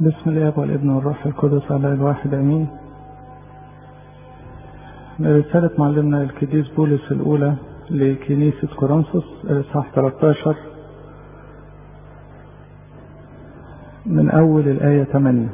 بسم الاب والابن والروح القدس على الواحد امين رسالة معلمنا القديس بولس الأولى لكنيسة كورنثوس إصحاح 13 من أول الآية 8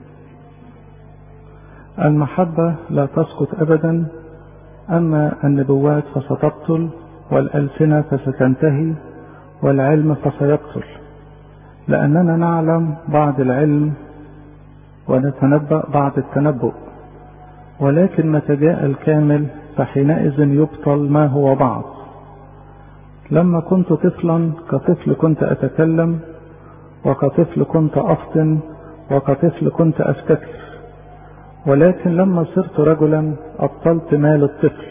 المحبة لا تسقط أبدا أما النبوات فستبطل والألسنة فستنتهي والعلم فسيبطل لأننا نعلم بعض العلم ونتنبأ بعض التنبؤ ولكن متى جاء الكامل فحينئذ يبطل ما هو بعض لما كنت طفلا كطفل كنت أتكلم وكطفل كنت أفطن وكطفل كنت أفتكر ولكن لما صرت رجلا أبطلت مال الطفل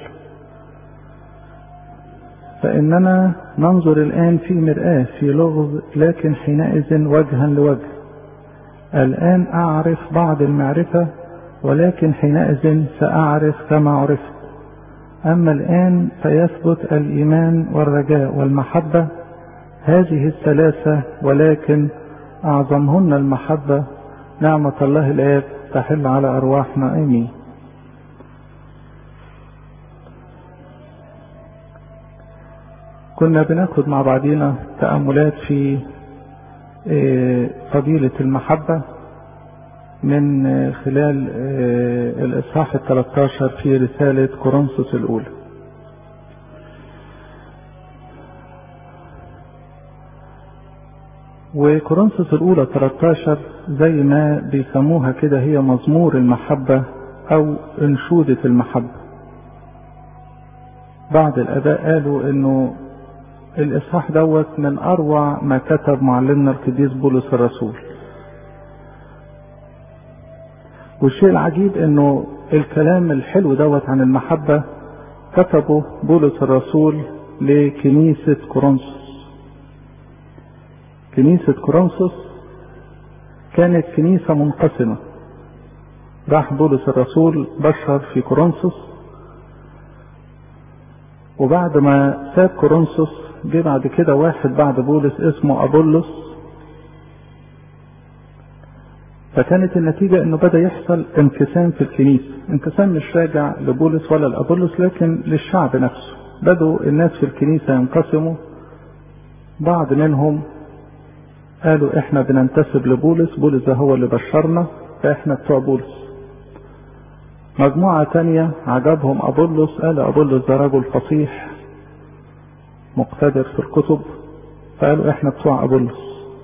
فإننا ننظر الآن في مرآة في لغز لكن حينئذ وجها لوجه الآن أعرف بعض المعرفة ولكن حينئذ سأعرف كما عرفت أما الآن فيثبت الإيمان والرجاء والمحبة هذه الثلاثة ولكن أعظمهن المحبة نعمة الله الآب تحل على أرواحنا آمين كنا بناخد مع بعضينا تأملات في فضيلة المحبة من خلال الإصحاح الثلاثة في رسالة كورنثوس الأولى وكورنثوس الأولى 13 زي ما بيسموها كده هي مزمور المحبة أو انشودة المحبة بعض الآباء قالوا إنه الإصحاح دوت من أروع ما كتب معلمنا القديس بولس الرسول والشيء العجيب إنه الكلام الحلو دوت عن المحبة كتبه بولس الرسول لكنيسة كورنثوس كنيسة كورنثوس كانت كنيسة منقسمة راح بولس الرسول بشر في كورنثوس وبعد ما ساب كورنثوس جه بعد كده واحد بعد بولس اسمه أبولس فكانت النتيجة انه بدأ يحصل انقسام في الكنيسة انقسام مش راجع لبولس ولا لأبولس لكن للشعب نفسه بدوا الناس في الكنيسة ينقسموا بعض منهم قالوا احنا بننتسب لبولس بولس ده هو اللي بشرنا فاحنا بتوع بولس مجموعة تانية عجبهم أبولس قال أبولس ده رجل فصيح مقتدر في الكتب فقالوا احنا بتوع أبولس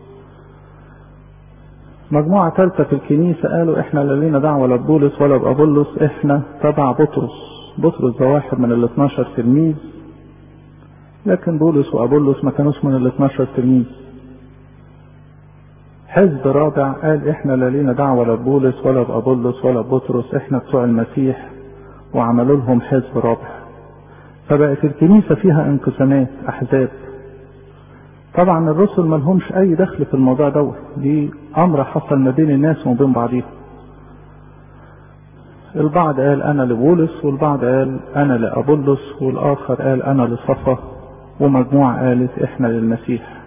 مجموعة ثالثة في الكنيسة قالوا احنا لا لينا دعوة لا ببولس ولا بأبولس احنا تبع بطرس بطرس ده واحد من ال 12 تلميذ لكن بولس وأبولس ما كانوش من ال 12 تلميذ حزب رابع قال احنا لا لينا دعوة لا ببولس ولا بأبولس ولا ببطرس احنا بتوع المسيح وعملوا لهم حزب رابع فبقت الكنيسة فيها انقسامات أحزاب طبعا الرسل ما لهمش أي دخل في الموضوع دوت دي أمر حصل ما بين الناس وما بين بعضهم البعض قال أنا لبولس والبعض قال أنا لأبولس والآخر قال أنا لصفا ومجموعة قالت إحنا للمسيح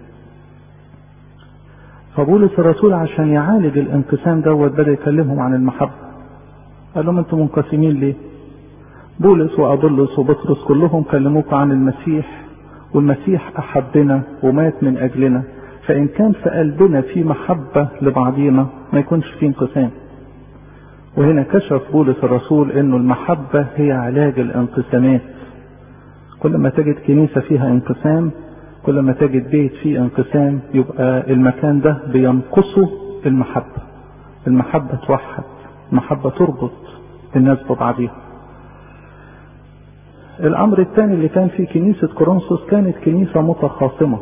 فبولس الرسول عشان يعالج الانقسام دوت بدأ يكلمهم عن المحبة قال لهم انتم منقسمين ليه بولس وأبولس وبطرس كلهم كلموك عن المسيح والمسيح أحبنا ومات من أجلنا فإن كان في قلبنا في محبة لبعضينا ما يكونش في انقسام وهنا كشف بولس الرسول انه المحبة هي علاج الانقسامات كل ما تجد كنيسة فيها انقسام كل ما تجد بيت فيه انقسام يبقى المكان ده بينقصه المحبة المحبة توحد المحبة تربط الناس ببعضها الامر الثاني اللي كان في كنيسة كورنثوس كانت كنيسة متخاصمة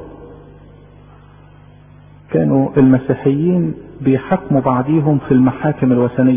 كانوا المسيحيين بيحكموا بعضيهم في المحاكم الوثنية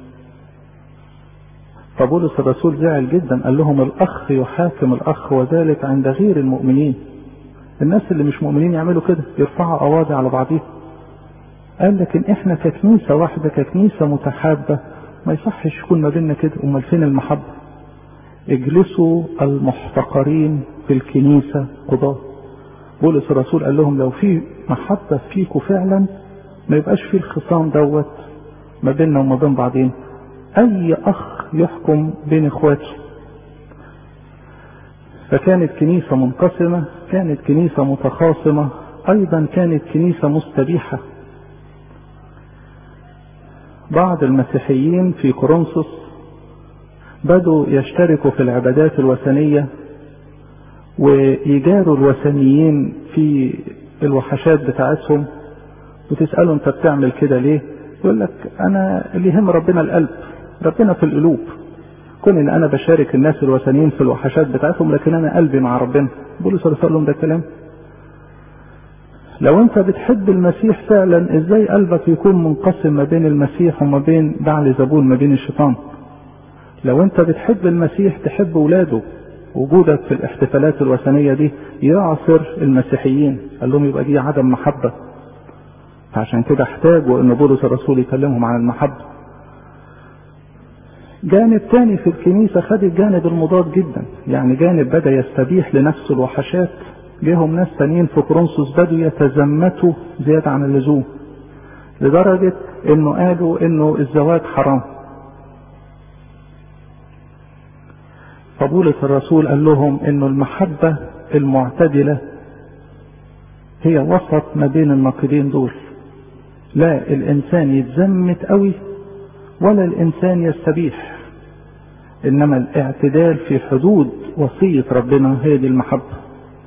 فبولس الرسول زعل جدا قال لهم الاخ يحاكم الاخ وذلك عند غير المؤمنين الناس اللي مش مؤمنين يعملوا كده يرفعوا قواضي على بعضهم قال لكن احنا ككنيسة واحدة ككنيسة متحابة ما يصحش يكون ما بيننا كده امال فين المحبة اجلسوا المحتقرين في الكنيسة قضاة بولس الرسول قال لهم لو في محبة فيكم فعلا ما يبقاش فيه الخصام دوت ما بيننا وما بين بعضين اي اخ يحكم بين اخواته فكانت كنيسة منقسمة كانت كنيسة متخاصمة ايضا كانت كنيسة مستبيحة بعض المسيحيين في كورنثوس بدوا يشتركوا في العبادات الوثنية ويجاروا الوثنيين في الوحشات بتاعتهم وتسأله انت بتعمل كده ليه يقول لك انا اللي يهم ربنا القلب ربنا في القلوب كون ان انا بشارك الناس الوثنيين في الوحشات بتاعتهم لكن انا قلبي مع ربنا بولس الرسول لهم ده كلام لو انت بتحب المسيح فعلا ازاي قلبك يكون منقسم ما بين المسيح وما بين بعل زبون ما بين الشيطان لو انت بتحب المسيح تحب ولاده وجودك في الاحتفالات الوثنية دي يعصر المسيحيين قال لهم يبقى دي عدم محبة فعشان كده احتاجوا ان بولس الرسول يكلمهم عن المحبة جانب تاني في الكنيسة خد الجانب المضاد جدا يعني جانب بدأ يستبيح لنفسه الوحشات جيهم ناس تانيين في كورنثوس بدوا يتزمتوا زيادة عن اللزوم لدرجة انه قالوا انه الزواج حرام فبولس الرسول قال لهم انه المحبة المعتدلة هي وسط ما بين النقيضين دول لا الانسان يتزمت قوي ولا الانسان يستبيح انما الاعتدال في حدود وصية ربنا هي دي المحبة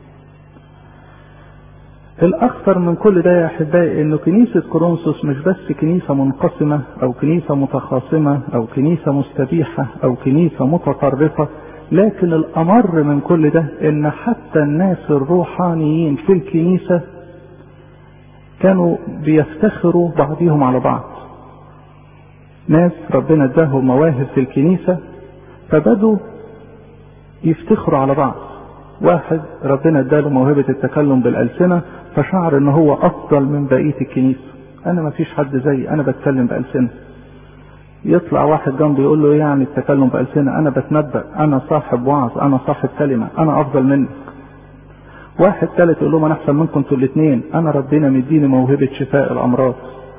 الاخطر من كل ده يا احبائي انه كنيسة كورنثوس مش بس كنيسة منقسمة او كنيسة متخاصمة او كنيسة مستبيحة او كنيسة متطرفة لكن الامر من كل ده ان حتى الناس الروحانيين في الكنيسة كانوا بيفتخروا بعضهم على بعض ناس ربنا اداهم مواهب في الكنيسة فبدوا يفتخروا على بعض واحد ربنا اداله موهبة التكلم بالألسنة فشعر ان هو افضل من بقية الكنيسة انا ما فيش حد زي انا بتكلم بألسنة يطلع واحد جنبه يقول له يعني التكلم بألسنة انا بتنبأ انا صاحب وعظ انا صاحب كلمة انا افضل منك واحد ثالث يقول لهم انا احسن منكم انتوا الاثنين انا ربنا مديني موهبة شفاء الامراض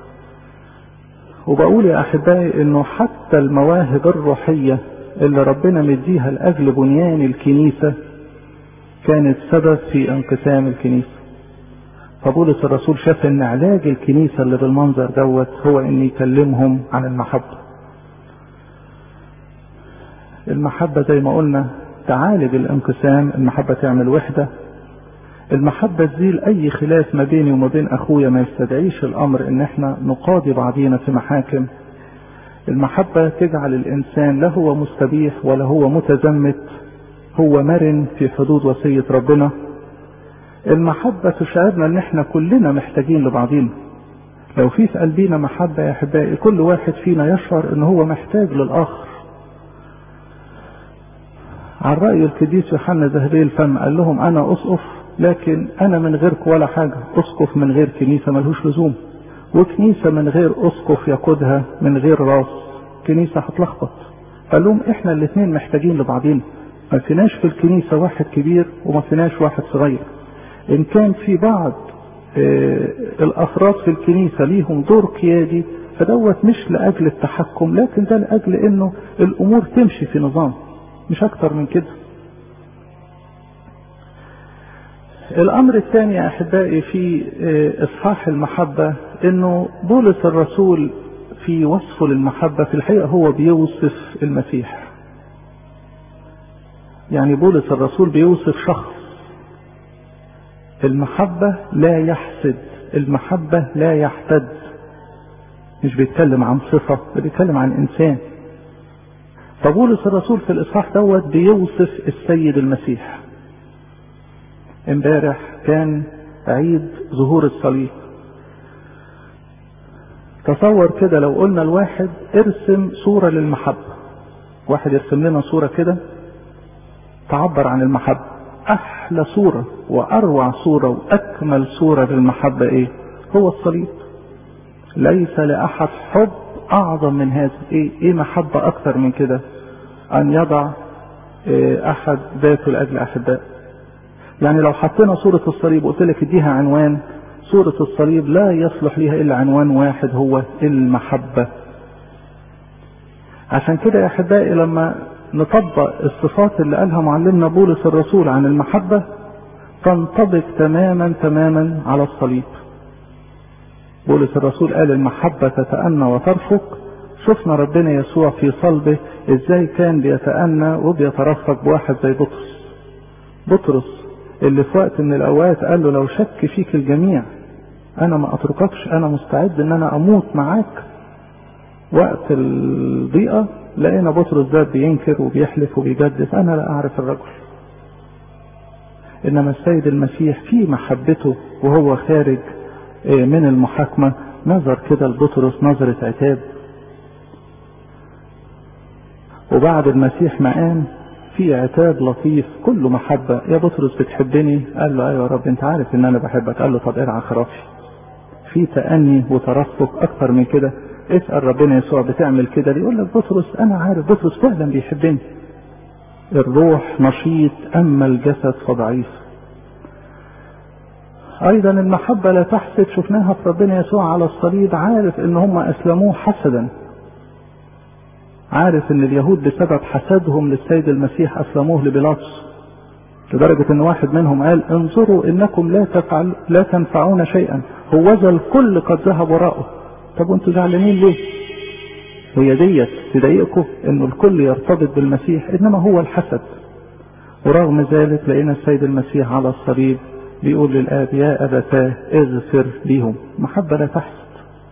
وبقول يا احبائي انه حتى المواهب الروحية اللي ربنا مديها لاجل بنيان الكنيسة كانت سبب في انقسام الكنيسة فبولس الرسول شاف ان علاج الكنيسة اللي بالمنظر دوت هو ان يكلمهم عن المحبة المحبة زي ما قلنا تعالج الانقسام المحبة تعمل وحدة المحبة تزيل اي خلاف ما بيني وما بين اخويا ما يستدعيش الامر ان احنا نقاضي بعضينا في محاكم المحبة تجعل الانسان لا هو مستبيح ولا هو متزمت هو مرن في حدود وصية ربنا المحبة تشعرنا ان احنا كلنا محتاجين لبعضينا لو في في قلبينا محبة يا احبائي كل واحد فينا يشعر ان هو محتاج للاخر عن رأي القديس يوحنا ذهبي الفم قال لهم انا اسقف لكن انا من غيركم ولا حاجة اسقف من غير كنيسة ملهوش لزوم وكنيسة من غير اسقف يقودها من غير راس كنيسة هتلخبط قال لهم احنا الاثنين محتاجين لبعضينا ما فيناش في الكنيسة واحد كبير وما فيناش واحد صغير ان كان في بعض اه الافراد في الكنيسة ليهم دور قيادي فدوت مش لاجل التحكم لكن ده لاجل انه الامور تمشي في نظام مش اكتر من كده الامر الثاني يا احبائي في اه اصحاح المحبة انه بولس الرسول في وصفه للمحبة في الحقيقة هو بيوصف المسيح يعني بولس الرسول بيوصف شخص المحبة لا يحسد المحبة لا يحتد مش بيتكلم عن صفة بيتكلم عن إنسان فبولس الرسول في الإصحاح دوت بيوصف السيد المسيح امبارح كان عيد ظهور الصليب تصور كده لو قلنا الواحد ارسم صورة للمحبة واحد يرسم لنا صورة كده تعبر عن المحبة احلى صورة واروع صورة واكمل صورة للمحبة ايه هو الصليب ليس لاحد حب اعظم من هذا ايه ايه محبة اكثر من كده ان يضع إيه احد ذاته لاجل احباء يعني لو حطينا صورة الصليب وقلت لك اديها عنوان صورة الصليب لا يصلح لها إلا عنوان واحد هو المحبة عشان كده يا أحبائي لما نطبق الصفات اللي قالها معلمنا بولس الرسول عن المحبة تنطبق تماما تماما على الصليب بولس الرسول قال المحبة تتأنى وترفق شفنا ربنا يسوع في صلبه ازاي كان بيتأنى وبيترفق بواحد زي بطرس بطرس اللي في وقت من الاوقات قال له لو شك فيك الجميع انا ما اترككش انا مستعد ان انا اموت معاك وقت الضيقة لقينا بطرس ده بينكر وبيحلف وبيجدد انا لا اعرف الرجل انما السيد المسيح في محبته وهو خارج من المحاكمة نظر كده لبطرس نظرة عتاب وبعد المسيح ما قام في عتاب لطيف كله محبة يا بطرس بتحبني قال له ايوه يا رب انت عارف ان انا بحبك قال له طب ارعى خرافي في تأني وترفق اكتر من كده اسأل ربنا يسوع بتعمل كده يقول لك بطرس انا عارف بطرس فعلا بيحبني الروح نشيط اما الجسد فضعيف ايضا المحبة لا تحسب شفناها في ربنا يسوع على الصليب عارف ان هم اسلموه حسدا عارف ان اليهود بسبب حسدهم للسيد المسيح اسلموه لبيلاطس لدرجة ان واحد منهم قال انظروا انكم لا تفعل لا تنفعون شيئا هوذا الكل قد ذهب وراءه طب وانتوا زعلانين ليه هي ديت تضايقكم انه الكل يرتبط بالمسيح انما هو الحسد ورغم ذلك لقينا السيد المسيح على الصليب بيقول للآب يا أبتاه اغفر ليهم محبة لا تحسد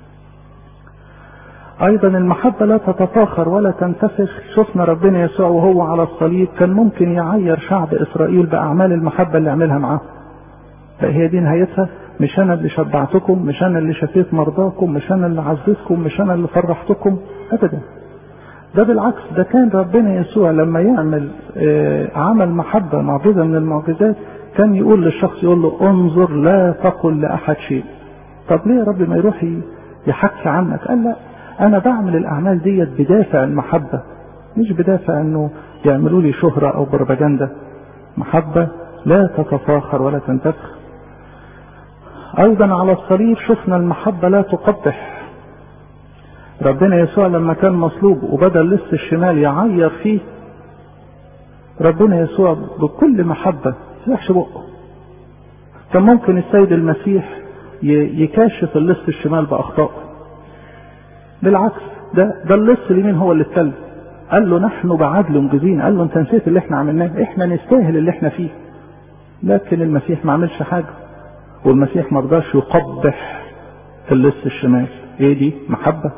أيضا المحبة لا تتفاخر ولا تنتفخ شفنا ربنا يسوع وهو على الصليب كان ممكن يعير شعب إسرائيل بأعمال المحبة اللي عملها معاه فهي دي نهايتها مش أنا اللي شبعتكم مش أنا اللي شفيت مرضاكم مش أنا اللي عززتكم مش أنا اللي فرحتكم أبدا ده بالعكس ده كان ربنا يسوع لما يعمل عمل محبة معجزة من المعجزات كان يقول للشخص يقول له انظر لا تقل لأحد شيء طب ليه يا رب ما يروح يحكي عنك قال لا انا بعمل الاعمال ديت بدافع المحبة مش بدافع انه يعملوا لي شهرة او بروباجندا محبة لا تتفاخر ولا تنتفخ ايضا على الصليب شفنا المحبة لا تقبح ربنا يسوع لما كان مصلوب وبدل لص الشمال يعير فيه ربنا يسوع بكل محبة يفتحش بقه كان ممكن السيد المسيح يكاشف اللص الشمال بأخطائه بالعكس ده ده اللص اليمين هو اللي اتكلم قال له نحن بعدل مجزين قال له انت نسيت اللي احنا عملناه احنا نستاهل اللي احنا فيه لكن المسيح ما عملش حاجه والمسيح ما رضاش يقبح اللص الشمال ايه دي محبه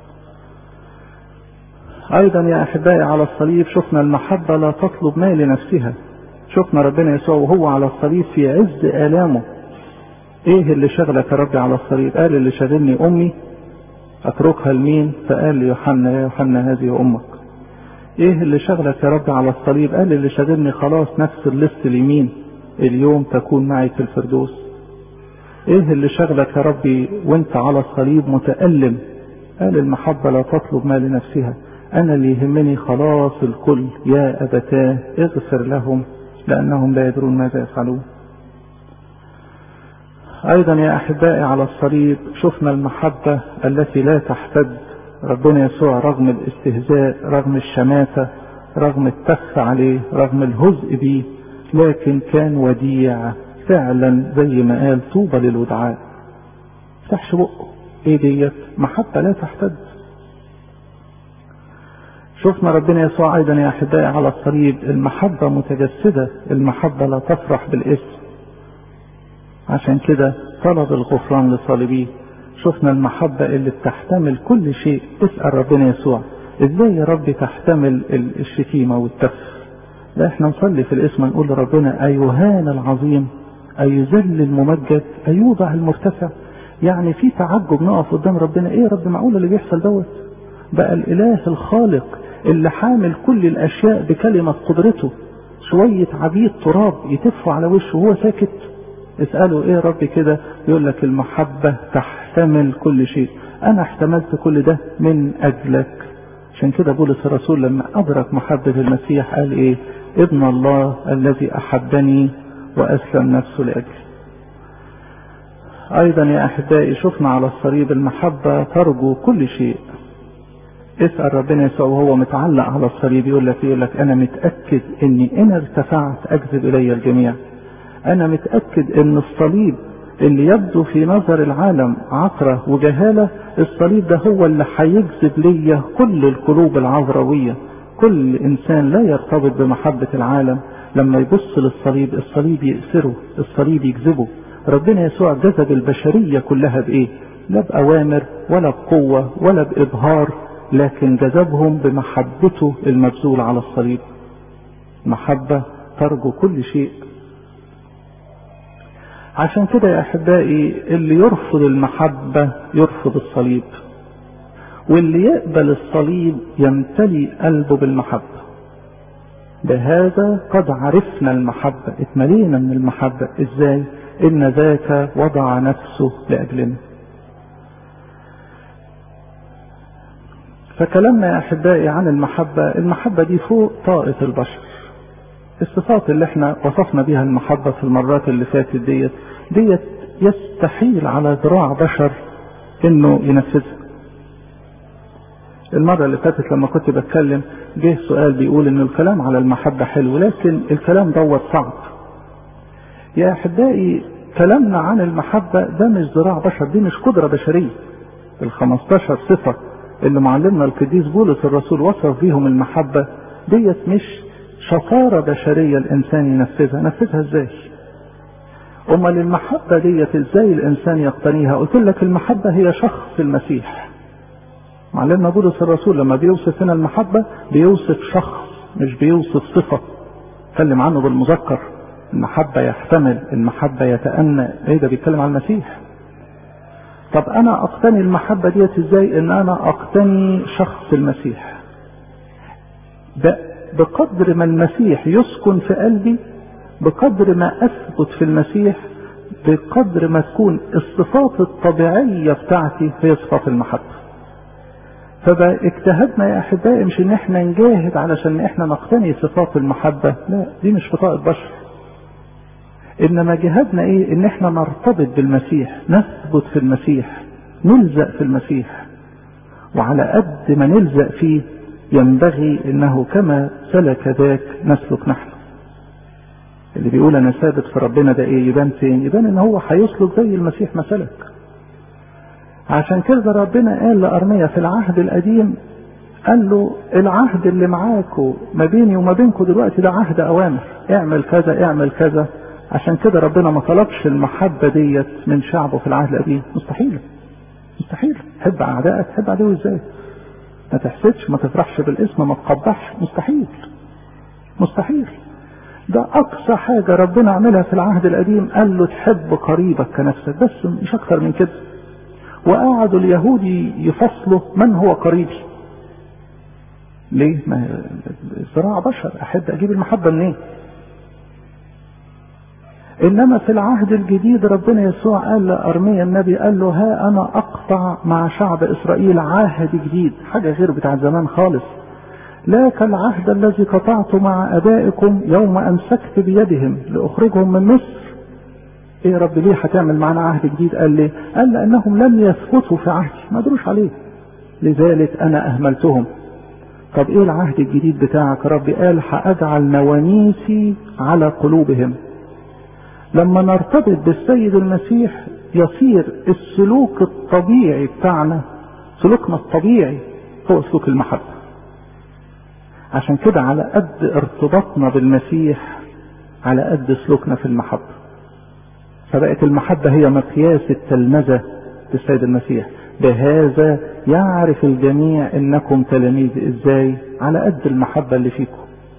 ايضا يا احبائي على الصليب شفنا المحبه لا تطلب ما لنفسها شفنا ربنا يسوع وهو على الصليب في عز الامه ايه اللي شغلك يا ربي على الصليب قال اللي شغلني امي اتركها لمين فقال ليوحنا يا يوحنا هذه امك ايه اللي شغلك يا رب على الصليب قال اللي شغلني خلاص نفس اللص اليمين اليوم تكون معي في الفردوس ايه اللي شغلك يا ربي وانت على الصليب متألم قال المحبة لا تطلب ما لنفسها انا اللي يهمني خلاص الكل يا ابتاه اغفر لهم لانهم لا يدرون ماذا يفعلون ايضا يا احبائي على الصليب شفنا المحبة التي لا تحتد ربنا يسوع رغم الاستهزاء رغم الشماتة رغم التف عليه رغم الهزء به لكن كان وديع فعلا زي ما قال طوبى للودعاء فتحش بقه ايه ديت محبة لا تحتد شفنا ربنا يسوع ايضا يا احبائي على الصليب المحبة متجسدة المحبة لا تفرح بالاسم عشان كده طلب الغفران لصالبيه شفنا المحبة اللي بتحتمل كل شيء اسأل ربنا يسوع ازاي يا رب تحتمل الشتيمة والتف لا احنا نصلي في الاسم نقول لربنا ايهان العظيم ايذل الممجد ايوضع المرتفع يعني في تعجب نقف قدام ربنا ايه يا رب معقول اللي بيحصل دوت بقى الاله الخالق اللي حامل كل الاشياء بكلمة قدرته شوية عبيد تراب يتفوا على وشه وهو ساكت اسأله ايه يا رب كده يقول لك المحبة تحتمل كل شيء انا احتملت كل ده من اجلك عشان كده بولس الرسول لما ادرك محبة المسيح قال ايه ابن الله الذي احبني واسلم نفسه لاجلي ايضا يا احبائي شفنا على الصليب المحبة ترجو كل شيء اسأل ربنا يسوع وهو متعلق على الصليب يقول لك يقول لك انا متأكد اني ان ارتفعت اجذب الي الجميع انا متأكد ان الصليب اللي يبدو في نظر العالم عثرة وجهالة الصليب ده هو اللي هيجذب ليا كل القلوب العذروية كل انسان لا يرتبط بمحبة العالم لما يبص للصليب الصليب يأسره الصليب يجذبه ربنا يسوع جذب البشرية كلها بإيه لا بأوامر ولا بقوة ولا بإبهار لكن جذبهم بمحبته المبذولة على الصليب محبة ترجو كل شيء عشان كده يا أحبائي اللي يرفض المحبة يرفض الصليب واللي يقبل الصليب يمتلي قلبه بالمحبة بهذا قد عرفنا المحبة اتملينا من المحبة ازاي ان ذاك وضع نفسه لاجلنا فكلامنا يا احبائي عن المحبة المحبة دي فوق طاقة البشر الصفات اللي احنا وصفنا بها المحبة في المرات اللي فاتت ديت ديت يستحيل على ذراع بشر انه ينفذها المرة اللي فاتت لما كنت بتكلم جه سؤال بيقول ان الكلام على المحبة حلو لكن الكلام دوت صعب يا احبائي كلامنا عن المحبة ده مش ذراع بشر دي مش قدرة بشرية ال 15 صفة اللي معلمنا القديس بولس الرسول وصف بيهم المحبة ديت مش شطارة بشرية الانسان ينفذها نفذها ازاي امال المحبة ديت ازاي الانسان يقتنيها قلت لك المحبة هي شخص المسيح معلمنا بولس الرسول لما بيوصف هنا المحبة بيوصف شخص مش بيوصف صفة اتكلم عنه بالمذكر المحبة يحتمل المحبة يتأنى ايه ده بيتكلم عن المسيح طب انا اقتني المحبة ديت ازاي ان انا اقتني شخص المسيح بقدر ما المسيح يسكن في قلبي بقدر ما اثبت في المسيح بقدر ما تكون الصفات الطبيعية بتاعتي هي صفات المحبة فبقى اجتهدنا يا احبائي مش ان احنا نجاهد علشان احنا نقتني صفات المحبة لا دي مش خطاء البشر انما جهادنا ايه ان احنا نرتبط بالمسيح نثبت في المسيح نلزق في المسيح وعلى قد ما نلزق فيه ينبغي انه كما سلك ذاك نسلك نحن اللي بيقول انا ثابت في ربنا ده ايه يبان فين يبان ان هو هيسلك زي المسيح ما سلك عشان كده ربنا قال لأرميا في العهد القديم قال له العهد اللي معاكوا ما بيني وما بينكم دلوقتي ده عهد أوامر اعمل كذا اعمل كذا عشان كده ربنا ما طلبش المحبة ديت من شعبه في العهد القديم مستحيل مستحيل حب أعدائك حب عدو ازاي ما تحسدش ما تفرحش بالاسم ما تقبحش مستحيل مستحيل ده أقصى حاجة ربنا عملها في العهد القديم قال له تحب قريبك كنفسك بس مش أكتر من كده وقعدوا اليهود يفصلوا من هو قريبي ليه ما صراع بشر احب اجيب المحبه منين انما في العهد الجديد ربنا يسوع قال لارميا النبي قال له ها انا اقطع مع شعب اسرائيل عهد جديد حاجه غير بتاع زمان خالص لا كالعهد الذي قطعت مع ابائكم يوم امسكت بيدهم لاخرجهم من مصر ايه يا رب ليه هتعمل معانا عهد جديد قال ليه قال لانهم لم يثبتوا في عهدي ما قدروش عليه لذلك انا اهملتهم طب ايه العهد الجديد بتاعك رب قال هاجعل نوانيسي على قلوبهم لما نرتبط بالسيد المسيح يصير السلوك الطبيعي بتاعنا سلوكنا الطبيعي هو سلوك المحبة عشان كده على قد ارتباطنا بالمسيح على قد سلوكنا في المحبة فبقت المحبة هي مقياس التلمذة بالسيد المسيح بهذا يعرف الجميع انكم تلاميذ ازاي على قد المحبة اللي فيكم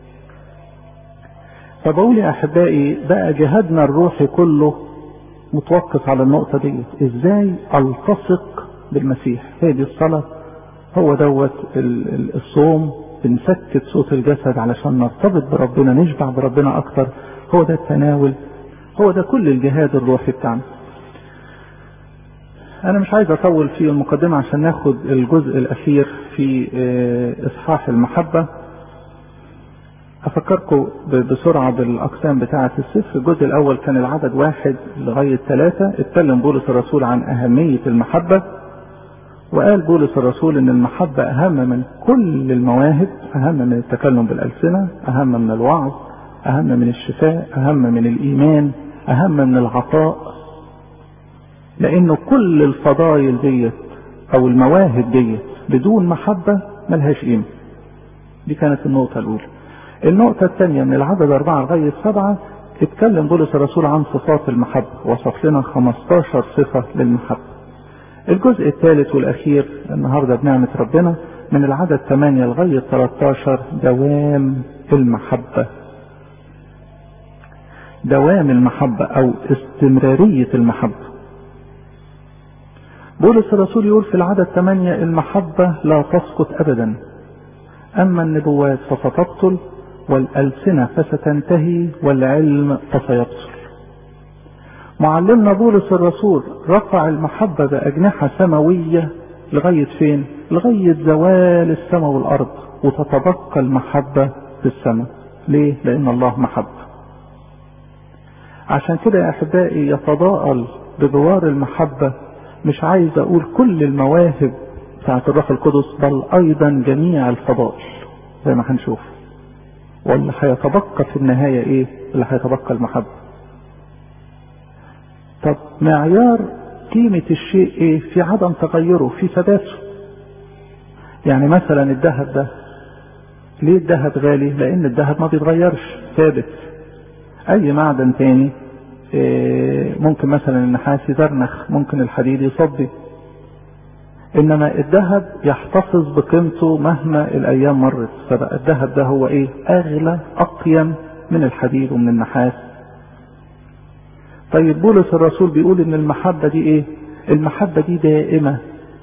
فبقول يا احبائي بقى جهادنا الروحي كله متوقف على النقطة دي ازاي التصق بالمسيح هي دي الصلاة هو دوت الصوم بنسكت صوت الجسد علشان نرتبط بربنا نشبع بربنا اكتر هو ده التناول هو ده كل الجهاد الروحي بتاعنا انا مش عايز اطول في المقدمة عشان ناخد الجزء الاخير في اصحاح المحبة أفكركم بسرعة بالأقسام بتاعة السفر الجزء الأول كان العدد واحد لغاية ثلاثة اتكلم بولس الرسول عن أهمية المحبة وقال بولس الرسول ان المحبة اهم من كل المواهب اهم من التكلم بالالسنة اهم من الوعظ اهم من الشفاء اهم من الايمان اهم من العطاء لانه كل الفضائل ديت او المواهب ديت بدون محبة ملهاش قيمة دي كانت النقطة الاولى النقطة الثانية من العدد أربعة لغاية سبعة اتكلم بولس الرسول عن صفات المحبة وصف لنا 15 صفة للمحبة الجزء الثالث والأخير النهاردة بنعمة ربنا من العدد 8 لغاية 13 دوام المحبة دوام المحبة أو استمرارية المحبة بولس الرسول يقول في العدد 8 المحبة لا تسقط أبدا أما النبوات فستبطل والألسنة فستنتهي والعلم فسيبطل معلمنا بولس الرسول رفع المحبة بأجنحة سماوية لغاية فين؟ لغاية زوال السماء والأرض وتتبقى المحبة في السماء. ليه؟ لأن الله محبة. عشان كده يا أحبائي يتضاءل بجوار المحبة مش عايز أقول كل المواهب بتاعت الروح القدس بل أيضا جميع الفضائل زي ما هنشوف. واللي هيتبقى في النهاية إيه؟ اللي هيتبقى المحبة. طب معيار قيمة الشيء ايه في عدم تغيره في ثباته يعني مثلا الذهب ده ليه الذهب غالي لان الذهب ما بيتغيرش ثابت اي معدن تاني إيه ممكن مثلا النحاس يزرنخ ممكن الحديد يصدي انما الذهب يحتفظ بقيمته مهما الايام مرت فبقى الذهب ده هو ايه اغلى اقيم من الحديد ومن النحاس طيب بولس الرسول بيقول ان المحبة دي ايه المحبة دي دائمة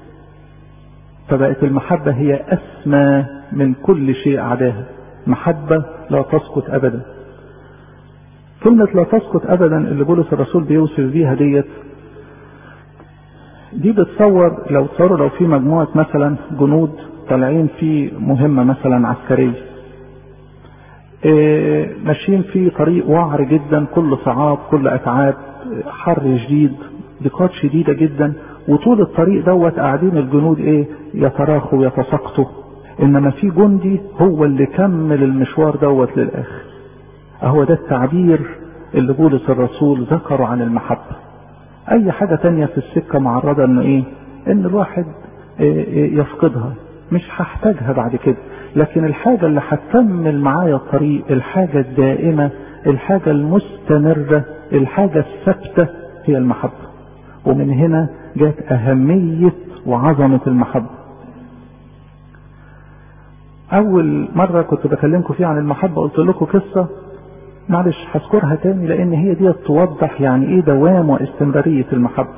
فبقت المحبة هي اسمى من كل شيء عداها محبة لا تسقط ابدا كلمة لا تسقط ابدا اللي بولس الرسول بيوصف بيها ديت دي بتصور لو تصوروا لو في مجموعة مثلا جنود طالعين في مهمة مثلا عسكرية إيه ماشيين في طريق وعر جدا كل صعاب كل اتعاب حر شديد ضيقات شديدة جدا وطول الطريق دوت قاعدين الجنود ايه يتراخوا ويتساقطوا انما في جندي هو اللي كمل المشوار دوت للاخر اهو ده التعبير اللي بولس الرسول ذكره عن المحبة اي حاجة تانية في السكة معرضة انه ايه ان الواحد إيه إيه يفقدها مش هحتاجها بعد كده لكن الحاجة اللي هتكمل معايا الطريق الحاجة الدائمة الحاجة المستمرة الحاجة الثابتة هي المحبة ومن هنا جت أهمية وعظمة المحبة أول مرة كنت بكلمكم فيها عن المحبة قلت لكم قصة معلش هذكرها تاني لأن هي دي توضح يعني إيه دوام واستمرارية المحبة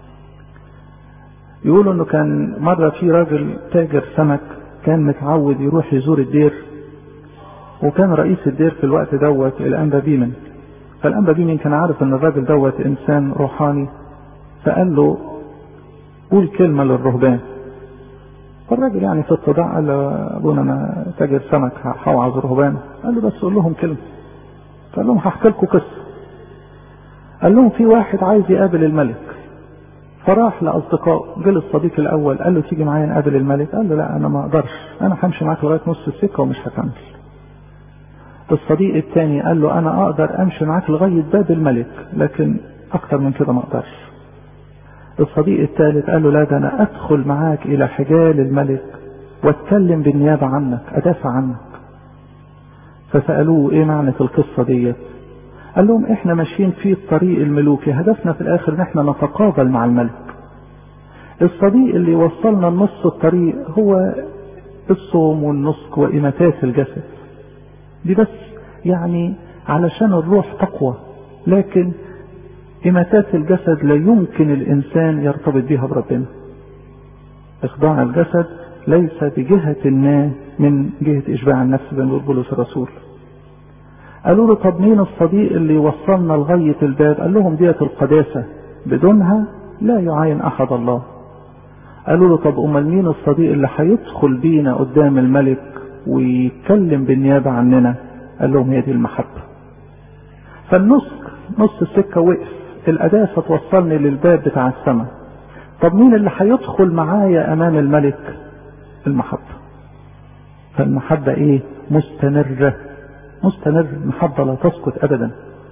يقولوا إنه كان مرة في راجل تاجر سمك كان متعود يروح يزور الدير وكان رئيس الدير في الوقت دوت الأنبا بيمن فالأنبا بيمن كان عارف ان الراجل دوت انسان روحاني فقال له قول كلمة للرهبان فالراجل يعني في التضاع قال له ابونا انا تاجر سمك هوعظ الرهبان قال له بس قول لهم كلمة فقال لهم هحكي لكم قصة قال لهم في واحد عايز يقابل الملك فراح لاصدقائه جه الصديق الاول قال له تيجي معايا نقابل الملك قال له لا انا ما اقدرش انا همشي معاك لغايه نص السكه ومش هكمل الصديق الثاني قال له انا اقدر امشي معاك لغايه باب الملك لكن اكتر من كده ما اقدرش الصديق الثالث قال له لا ده انا ادخل معاك الى حجال الملك واتكلم بالنيابه عنك ادافع عنك فسالوه ايه معنى القصه ديت قال لهم احنا ماشيين في الطريق الملوكي هدفنا في الاخر ان احنا نتقابل مع الملك الصديق اللي وصلنا لنص الطريق هو الصوم والنسك وإماتات الجسد دي بس يعني علشان الروح تقوى لكن إماتات الجسد لا يمكن الإنسان يرتبط بها بربنا إخضاع الجسد ليس بجهة ما من جهة إشباع النفس بين بولس الرسول قالوا له طب مين الصديق اللي يوصلنا لغاية الباب قال لهم ديت القداسة بدونها لا يعاين أحد الله قالوا له طب أمال مين الصديق اللي هيدخل بينا قدام الملك ويتكلم بالنيابة عننا قال لهم هي دي المحبة فالنسك نص السكة وقف القداسة توصلني للباب بتاع السماء طب مين اللي هيدخل معايا امام الملك المحبة فالمحبة ايه مستمرة مستمر المحبة لا تسقط ابدا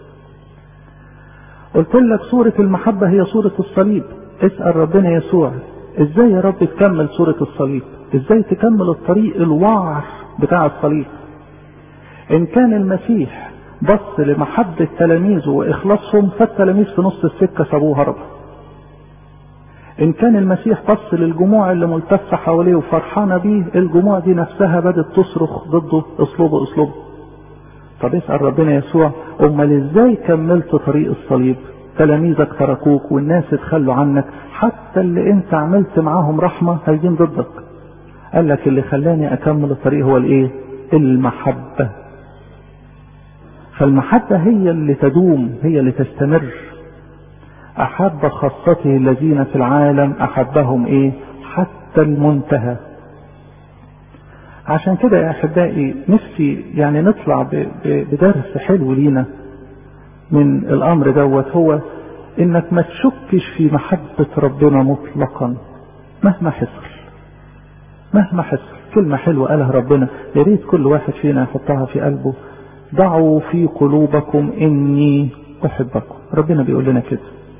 قلت لك صورة المحبة هي صورة الصليب اسأل ربنا يسوع ازاي يا رب تكمل صورة الصليب ازاي تكمل الطريق الوعر بتاع الصليب ان كان المسيح بص لمحبة تلاميذه واخلاصهم فالتلاميذ في نص السكة سابوه هرب ان كان المسيح بص للجموع اللي ملتفة حواليه وفرحانة بيه الجموع دي نفسها بدت تصرخ ضده اصلبه اصلبه طب اسأل ربنا يسوع امال ازاي كملت طريق الصليب تلاميذك تركوك والناس اتخلوا عنك حتى اللي انت عملت معاهم رحمة هيجين ضدك قال لك اللي خلاني اكمل الطريق هو الايه المحبة فالمحبة هي اللي تدوم هي اللي تستمر احب خاصته الذين في العالم احبهم ايه حتى المنتهى عشان كده يا احبائي نفسي يعني نطلع بدرس حلو لينا من الامر دوت هو انك ما تشكش في محبة ربنا مطلقا مهما حصل مهما حصل كلمة حلوة قالها ربنا يا ريت كل واحد فينا يحطها في قلبه ضعوا في قلوبكم اني احبكم ربنا بيقول لنا كده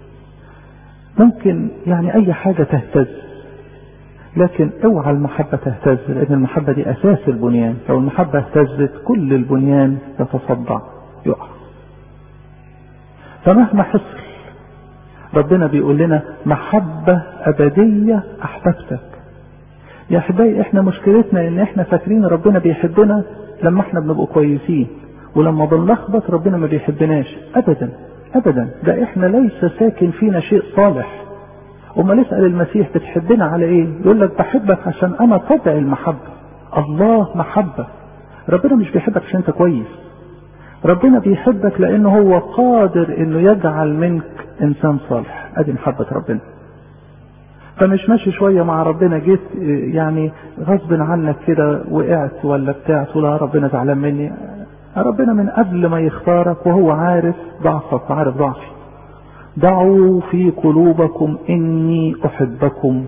ممكن يعني اي حاجة تهتز لكن اوعى المحبة تهتز لان المحبة دي اساس البنيان لو المحبة اهتزت كل البنيان يتصدع يقع فمهما حصل ربنا بيقول لنا محبة ابدية احببتك يا احبائي احنا مشكلتنا ان احنا فاكرين ربنا بيحبنا لما احنا بنبقى كويسين ولما بنلخبط ربنا ما بيحبناش ابدا ابدا ده احنا ليس ساكن فينا شيء صالح وما نسأل المسيح بتحبنا على ايه يقول لك بحبك عشان انا طبع المحبة الله محبة ربنا مش بيحبك عشان انت كويس ربنا بيحبك لانه هو قادر انه يجعل منك انسان صالح ادي محبة ربنا فمش ماشي شوية مع ربنا جيت يعني غصب عنك كده وقعت ولا بتاع تقول يا ربنا زعلان مني ربنا من قبل ما يختارك وهو عارف ضعفك وعارف ضعفي ضعوا في قلوبكم اني احبكم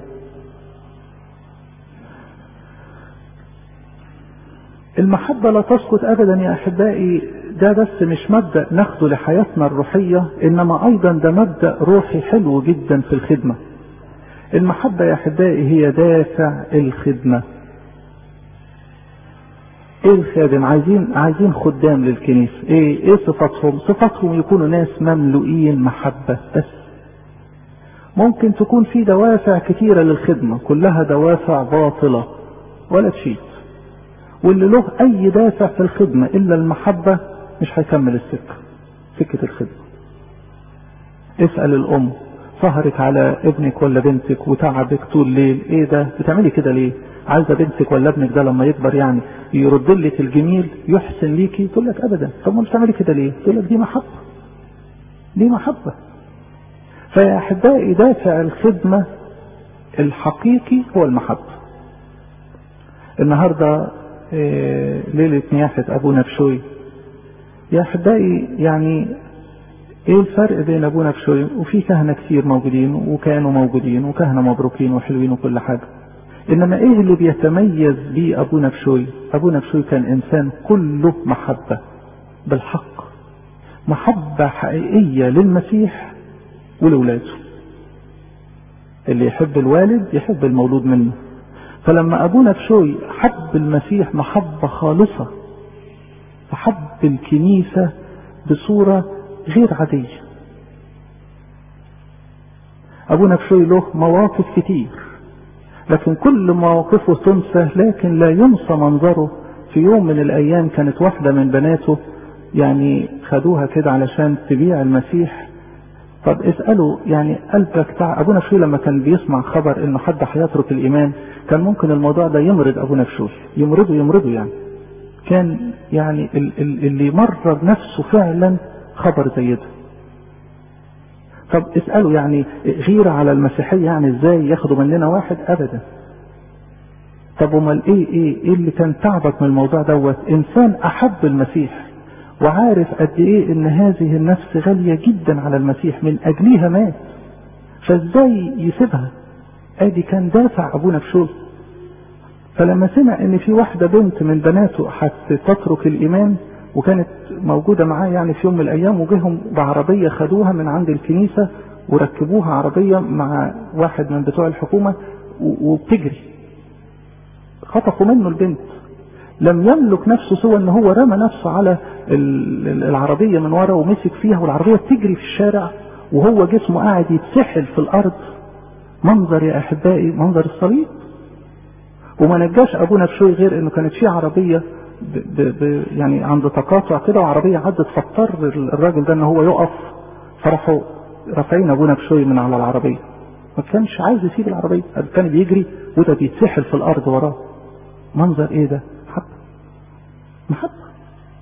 المحبة لا تسقط ابدا يا احبائي ده بس مش مبدأ ناخده لحياتنا الروحية انما ايضا ده مبدأ روحي حلو جدا في الخدمة المحبة يا احبائي هي دافع الخدمة ايه الخادم عايزين عايزين خدام للكنيسة ايه ايه صفاتهم صفاتهم يكونوا ناس مملوئين محبة بس ممكن تكون في دوافع كتيرة للخدمة كلها دوافع باطلة ولا تشيد واللي له اي دافع في الخدمة الا المحبة مش هيكمل السكة سكة الخدمة اسأل الام سهرك على ابنك ولا بنتك وتعبك طول الليل ايه ده بتعملي كده ليه عايزه بنتك ولا ابنك ده لما يكبر يعني يرد لك الجميل يحسن ليكي تقول لك ابدا طب ما بتعملي كده ليه تقول لك دي محبه دي محبه فيا احبائي دافع الخدمه الحقيقي هو المحبه النهارده إيه ليله نياحه ابونا بشوي يا احبائي يعني ايه الفرق بين ابونا بشوي وفي كهنه كتير موجودين وكانوا موجودين وكهنه مبروكين وحلوين وكل حاجه انما ايه اللي بيتميز بيه ابونا بشوي ابونا بشوي كان انسان كله محبة بالحق محبة حقيقية للمسيح ولولاده اللي يحب الوالد يحب المولود منه فلما ابونا بشوي حب المسيح محبة خالصة فحب الكنيسة بصورة غير عادية ابونا بشوي له مواقف كتير لكن كل مواقفه تنسى لكن لا ينسى منظره في يوم من الايام كانت واحدة من بناته يعني خدوها كده علشان تبيع المسيح طب اسألوا يعني قلبك بتاع ابونا بشوي لما كان بيسمع خبر انه حد هيترك الايمان كان ممكن الموضوع ده يمرض ابونا بشوي يمرضه يمرضه يعني كان يعني اللي مرر نفسه فعلا خبر زي ده طب اسألوا يعني غيرة على المسيحية يعني ازاي ياخدوا مننا واحد ابدا طب امال ايه ايه ايه اللي كان تعبك من الموضوع دوت انسان احب المسيح وعارف قد ايه ان هذه النفس غالية جدا على المسيح من اجلها مات فازاي يسيبها ادي كان دافع ابونا بشوي فلما سمع ان في واحدة بنت من بناته هتترك الايمان وكانت موجودة معاه يعني في يوم من الايام وجيهم بعربية خدوها من عند الكنيسة وركبوها عربية مع واحد من بتوع الحكومة وبتجري خطفوا منه البنت لم يملك نفسه سوى ان هو رمى نفسه على العربية من ورا ومسك فيها والعربية بتجري في الشارع وهو جسمه قاعد يتسحل في الارض منظر يا احبائي منظر الصليب وما نجاش ابونا بشوي غير انه كانت في عربية ب ب ب يعني عند تقاطع كده وعربية عدت فاضطر الراجل ده ان هو يقف فراحوا رافعين ابونا بشوي من على العربية ما كانش عايز يسيب العربية كان بيجري وده بيتسحل في الارض وراه منظر ايه ده محبة محبة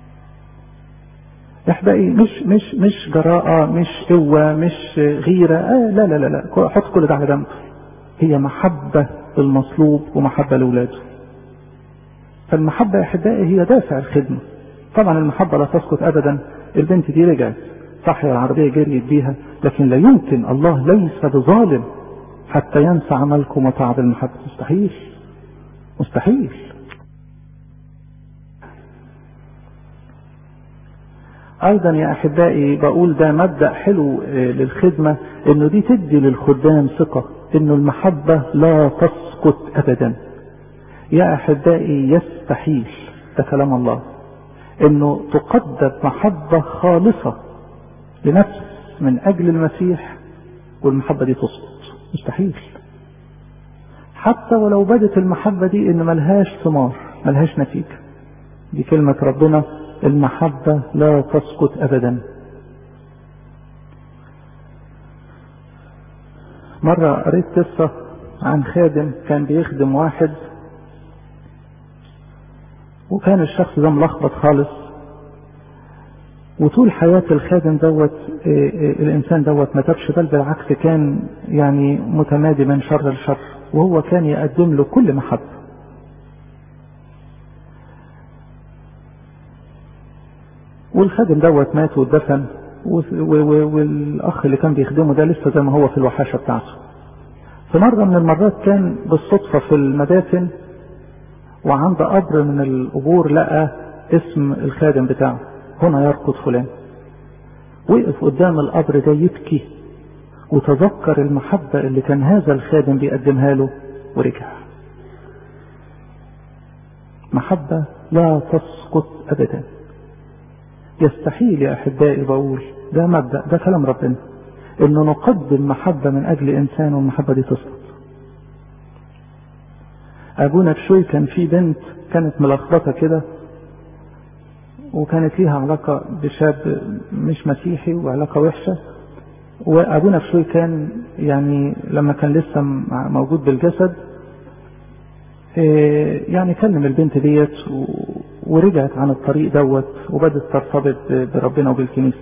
يا احبائي مش مش مش جراءة مش قوة مش غيرة آه لا لا لا لا حط كل ده على جنب هي محبة للمصلوب ومحبة لأولاده فالمحبة يا احبائي هي دافع الخدمة طبعا المحبة لا تسقط ابدا البنت دي رجعت صح العربية جريت بيها لكن لا يمكن الله ليس بظالم حتى ينسى عملكم وتعب المحبة مستحيل مستحيل ايضا يا احبائي بقول ده مبدأ حلو للخدمة انه دي تدي للخدام ثقة انه المحبة لا تسقط ابدا يا احبائي يستحيل ده كلام الله انه تقدم محبة خالصة لنفس من اجل المسيح والمحبة دي تسقط مستحيل حتى ولو بدت المحبة دي ان ملهاش ثمار ملهاش نتيجة دي كلمة ربنا المحبة لا تسقط ابدا مرة قريت قصة عن خادم كان بيخدم واحد وكان الشخص ده ملخبط خالص وطول حياة الخادم دوت الإنسان دوت ما تبش بل بالعكس كان يعني متمادي من شر لشر وهو كان يقدم له كل محبة والخادم دوت مات واتدفن والأخ اللي كان بيخدمه ده لسه زي ما هو في الوحاشة بتاعته في مرة من المرات كان بالصدفة في المدافن وعند قبر من القبور لقى اسم الخادم بتاعه هنا يرقد فلان وقف قدام القبر ده يبكي وتذكر المحبة اللي كان هذا الخادم بيقدمها له ورجع محبة لا تسقط أبدا يستحيل يا أحبائي بقول ده مبدأ ده كلام ربنا إنه نقدم محبة من أجل إنسان والمحبة دي تسقط أبونا بشوي كان في بنت كانت ملخبطة كده وكانت ليها علاقة بشاب مش مسيحي وعلاقة وحشة وأبونا بشوي كان يعني لما كان لسه موجود بالجسد يعني كلم البنت ديت ورجعت عن الطريق دوت وبدت ترتبط بربنا وبالكنيسة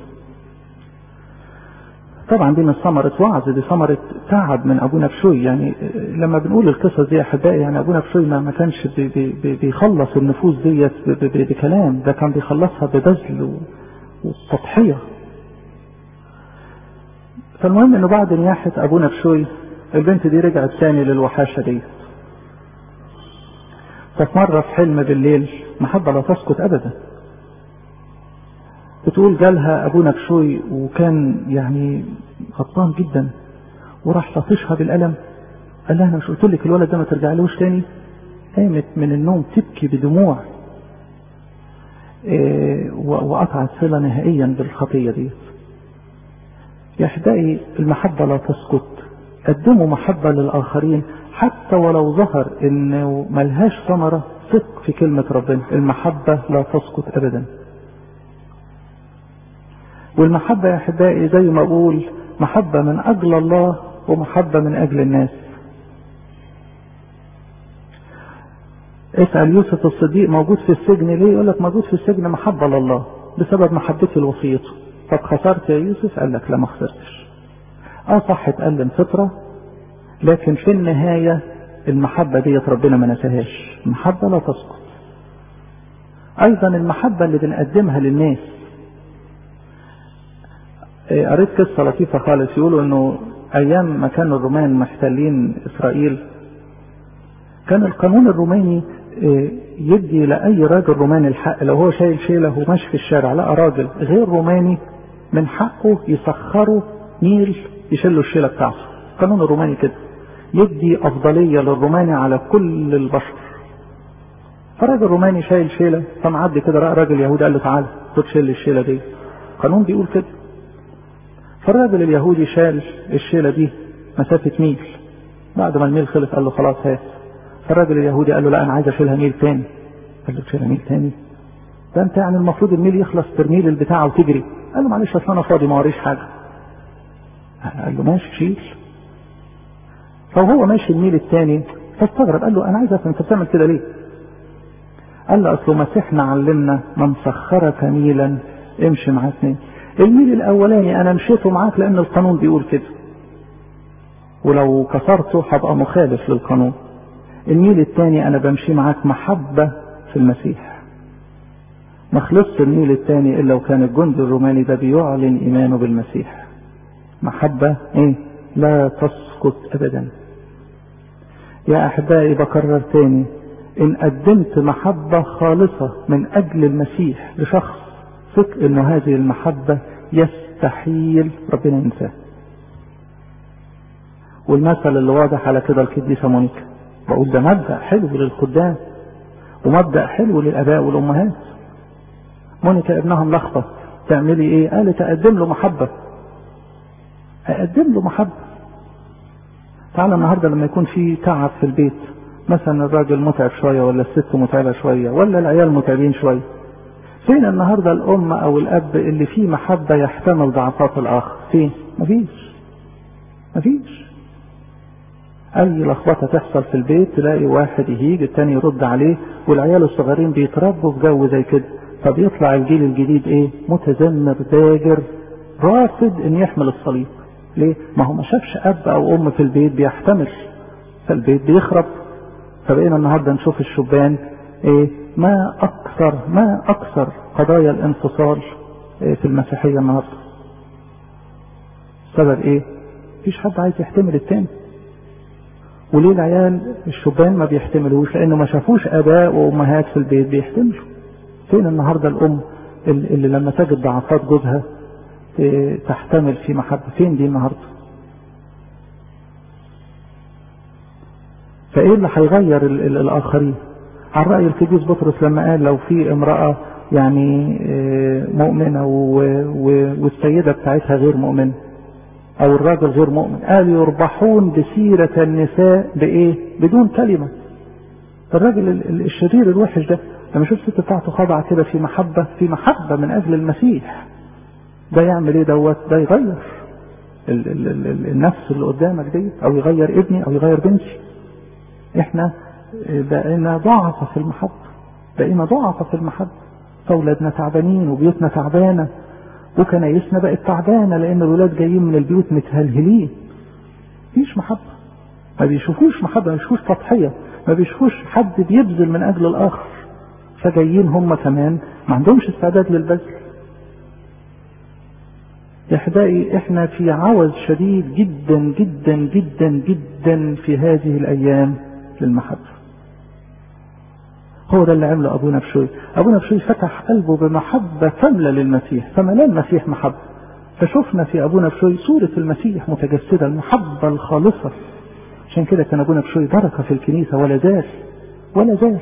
طبعا دي مش ثمرة وعظ دي ثمرة تعب من ابونا بشوي يعني لما بنقول القصص دي يا احبائي يعني ابونا بشوي ما كانش بي بي بيخلص النفوس ديت بكلام ده كان بيخلصها ببذل وتضحية فالمهم انه بعد نياحة ابونا بشوي البنت دي رجعت تاني للوحاشة ديت ففي مرة في حلم بالليل محبة لا تسقط ابدا بتقول جالها ابونا بشوي وكان يعني غضبان جدا وراح لطشها بالقلم قال لها انا مش قلت لك الولد ده ما ترجعلوش تاني قامت من النوم تبكي بدموع إيه وقطعت صلة نهائيا بالخطية دي يا احبائي المحبة لا تسقط قدموا محبة للآخرين حتى ولو ظهر انه ملهاش ثمرة ثق في كلمة ربنا المحبة لا تسقط ابدا والمحبة يا أحبائي زي ما أقول محبة من أجل الله ومحبة من أجل الناس اسأل يوسف الصديق موجود في السجن ليه يقول لك موجود في السجن محبة لله بسبب محبتي لوصيته طب خسرت يا يوسف قال لك لا ما خسرتش اه صح اتألم فترة لكن في النهاية المحبة ديت ربنا ما نساهاش المحبة لا تسقط ايضا المحبة اللي بنقدمها للناس قريت قصة لطيفة خالص يقولوا انه ايام ما كانوا الرومان محتلين اسرائيل كان القانون الروماني يدي لأي راجل روماني الحق لو هو شايل شيلة وماشي في الشارع لقى راجل غير روماني من حقه يسخره ميل يشيل له الشيلة بتاعته القانون الروماني كده يدي أفضلية للروماني على كل البشر فراجل روماني شايل شيلة فمعدي كده رأى راجل يهودي قال له تعالى خد شيل الشيلة دي القانون بيقول كده فالراجل اليهودي شال الشيلة دي مسافة ميل بعد ما الميل خلص قال له خلاص هات فالراجل اليهودي قال له لا انا عايز اشيلها ميل تاني قال له تشيلها ميل تاني ده انت يعني المفروض الميل يخلص ترميل البتاع وتجري قال له معلش اصل انا فاضي ما وريش حاجه قال له ماشي شيل فهو ماشي الميل التاني فاستغرب قال له انا عايز افهم انت بتعمل كده ليه قال له اصله مسيحنا علمنا من سخرك ميلا امشي معاه اثنين الميل الاولاني انا مشيته معاك لان القانون بيقول كده ولو كسرته هبقى مخالف للقانون الميل الثاني انا بمشي معاك محبة في المسيح ما خلصت الميل الثاني الا وكان الجندي الروماني ده بيعلن ايمانه بالمسيح محبة ايه لا تسقط ابدا يا احبائي بكرر تاني ان قدمت محبة خالصة من اجل المسيح لشخص ثق ان هذه المحبة يستحيل ربنا ينساه والمثل اللي واضح على كده القديسة مونيكا بقول ده مبدأ حلو للخدام ومبدأ حلو للآباء والأمهات مونيكا ابنها ملخبط تعملي ايه؟ قالت أقدم له محبة أقدم له محبة تعالى النهارده لما يكون في تعب في البيت مثلا الراجل متعب شوية ولا الست متعبة شوية ولا العيال متعبين شوية فين النهارده الأم أو الأب اللي فيه محبة يحتمل ضعفات الآخر فين؟ مفيش مفيش اي لخبطه تحصل في البيت تلاقي واحد يهيج التاني يرد عليه والعيال الصغيرين بيتربوا في جو زي كده فبيطلع الجيل الجديد ايه متذمر داجر رافض ان يحمل الصليب ليه ما هو ما شافش اب او ام في البيت بيحتمل فالبيت بيخرب فبقينا النهارده نشوف الشبان ايه ما اكثر ما اكثر قضايا الانفصال إيه في المسيحيه النهارده سبب ايه مفيش حد عايز يحتمل التاني وليه العيال الشبان ما بيحتملوش لانه ما شافوش اباء وامهات في البيت بيحتملوا فين النهارده الام اللي لما تجد ضعفات جوزها تحتمل في محبه فين دي النهارده فايه اللي هيغير الاخرين على راي القديس بطرس لما قال لو في امراه يعني مؤمنه والسيده بتاعتها غير مؤمنه او الراجل غير مؤمن قال يربحون بسيرة النساء بايه بدون كلمة الراجل الشرير الوحش ده لما يشوف الست بتاعته خاضعة كده في محبة في محبة من اجل المسيح ده يعمل ايه دوت ده يغير ال ال ال ال النفس اللي قدامك دي او يغير ابني او يغير بنتي احنا بقينا ضعفة في المحبة بقينا ضعفة في المحبة فاولادنا تعبانين وبيوتنا تعبانة وكنايسنا بقت تعبانة لأن الولاد جايين من البيوت متهلهلين مفيش محبة ما بيشوفوش محبة ما بيشوفوش تضحية ما بيشوفوش حد بيبذل من أجل الآخر فجايين هم كمان ما عندهمش استعداد للبذل يا احبائي احنا في عوز شديد جدا جدا جدا جدا في هذه الايام للمحبه هو ده اللي عمله ابونا بشوي ابونا بشوي فتح قلبه بمحبة كاملة للمسيح فملاه المسيح محبة فشفنا في ابونا بشوي صورة المسيح متجسدة المحبة الخالصة عشان كده كان ابونا بشوي بركة في الكنيسة ولا زال ولا زال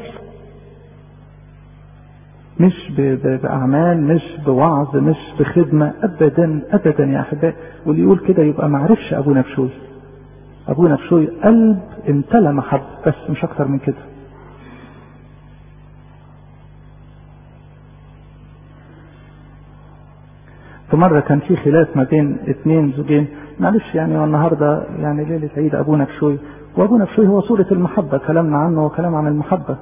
مش بأعمال مش بوعظ مش بخدمة أبدا أبدا يا أحبائي واللي يقول كده يبقى معرفش أبونا بشوي أبونا بشوي قلب امتلى محبة بس مش أكتر من كده في مرة كان في خلاف ما بين اثنين زوجين معلش يعني والنهاردة يعني ليلة عيد أبونا بشوي وأبونا بشوي هو صورة المحبة كلامنا عنه وكلام عن المحبة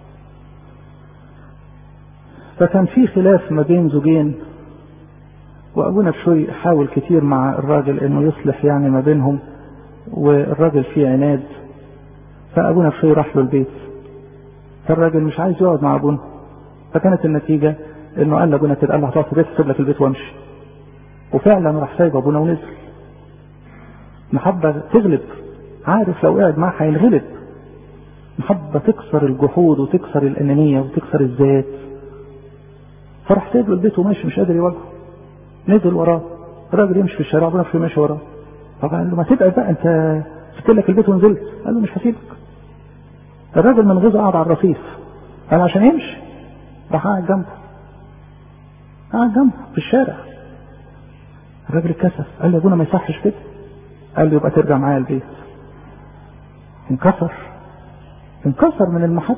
فكان في خلاف ما بين زوجين وأبونا بشوي حاول كتير مع الراجل إنه يصلح يعني ما بينهم والراجل فيه عناد فأبونا بشوي راح له البيت فالراجل مش عايز يقعد مع أبونا فكانت النتيجة إنه قال لأبونا كده قال له هتقعد في البيت أسيب لك البيت وأمشي وفعلا راح سايب ابونا ونزل محبة تغلب عارف لو قاعد معاه هينغلب محبة تكسر الجحود وتكسر الأنانية وتكسر الذات فراح سايب له البيت وماشي مش قادر يواجهه نزل وراه الراجل يمشي في الشارع ابونا في ماشي وراه فقال له ما تبعد بقى انت سبت لك البيت ونزلت قال له مش هسيبك الراجل من غيظه قعد على الرصيف قال عشان يمشي راح قاعد جنبه قاعد جنبه في الشارع الراجل اتكسف قال له يا ابونا ما يصحش كده قال له يبقى ترجع معايا البيت انكسر انكسر من المحبة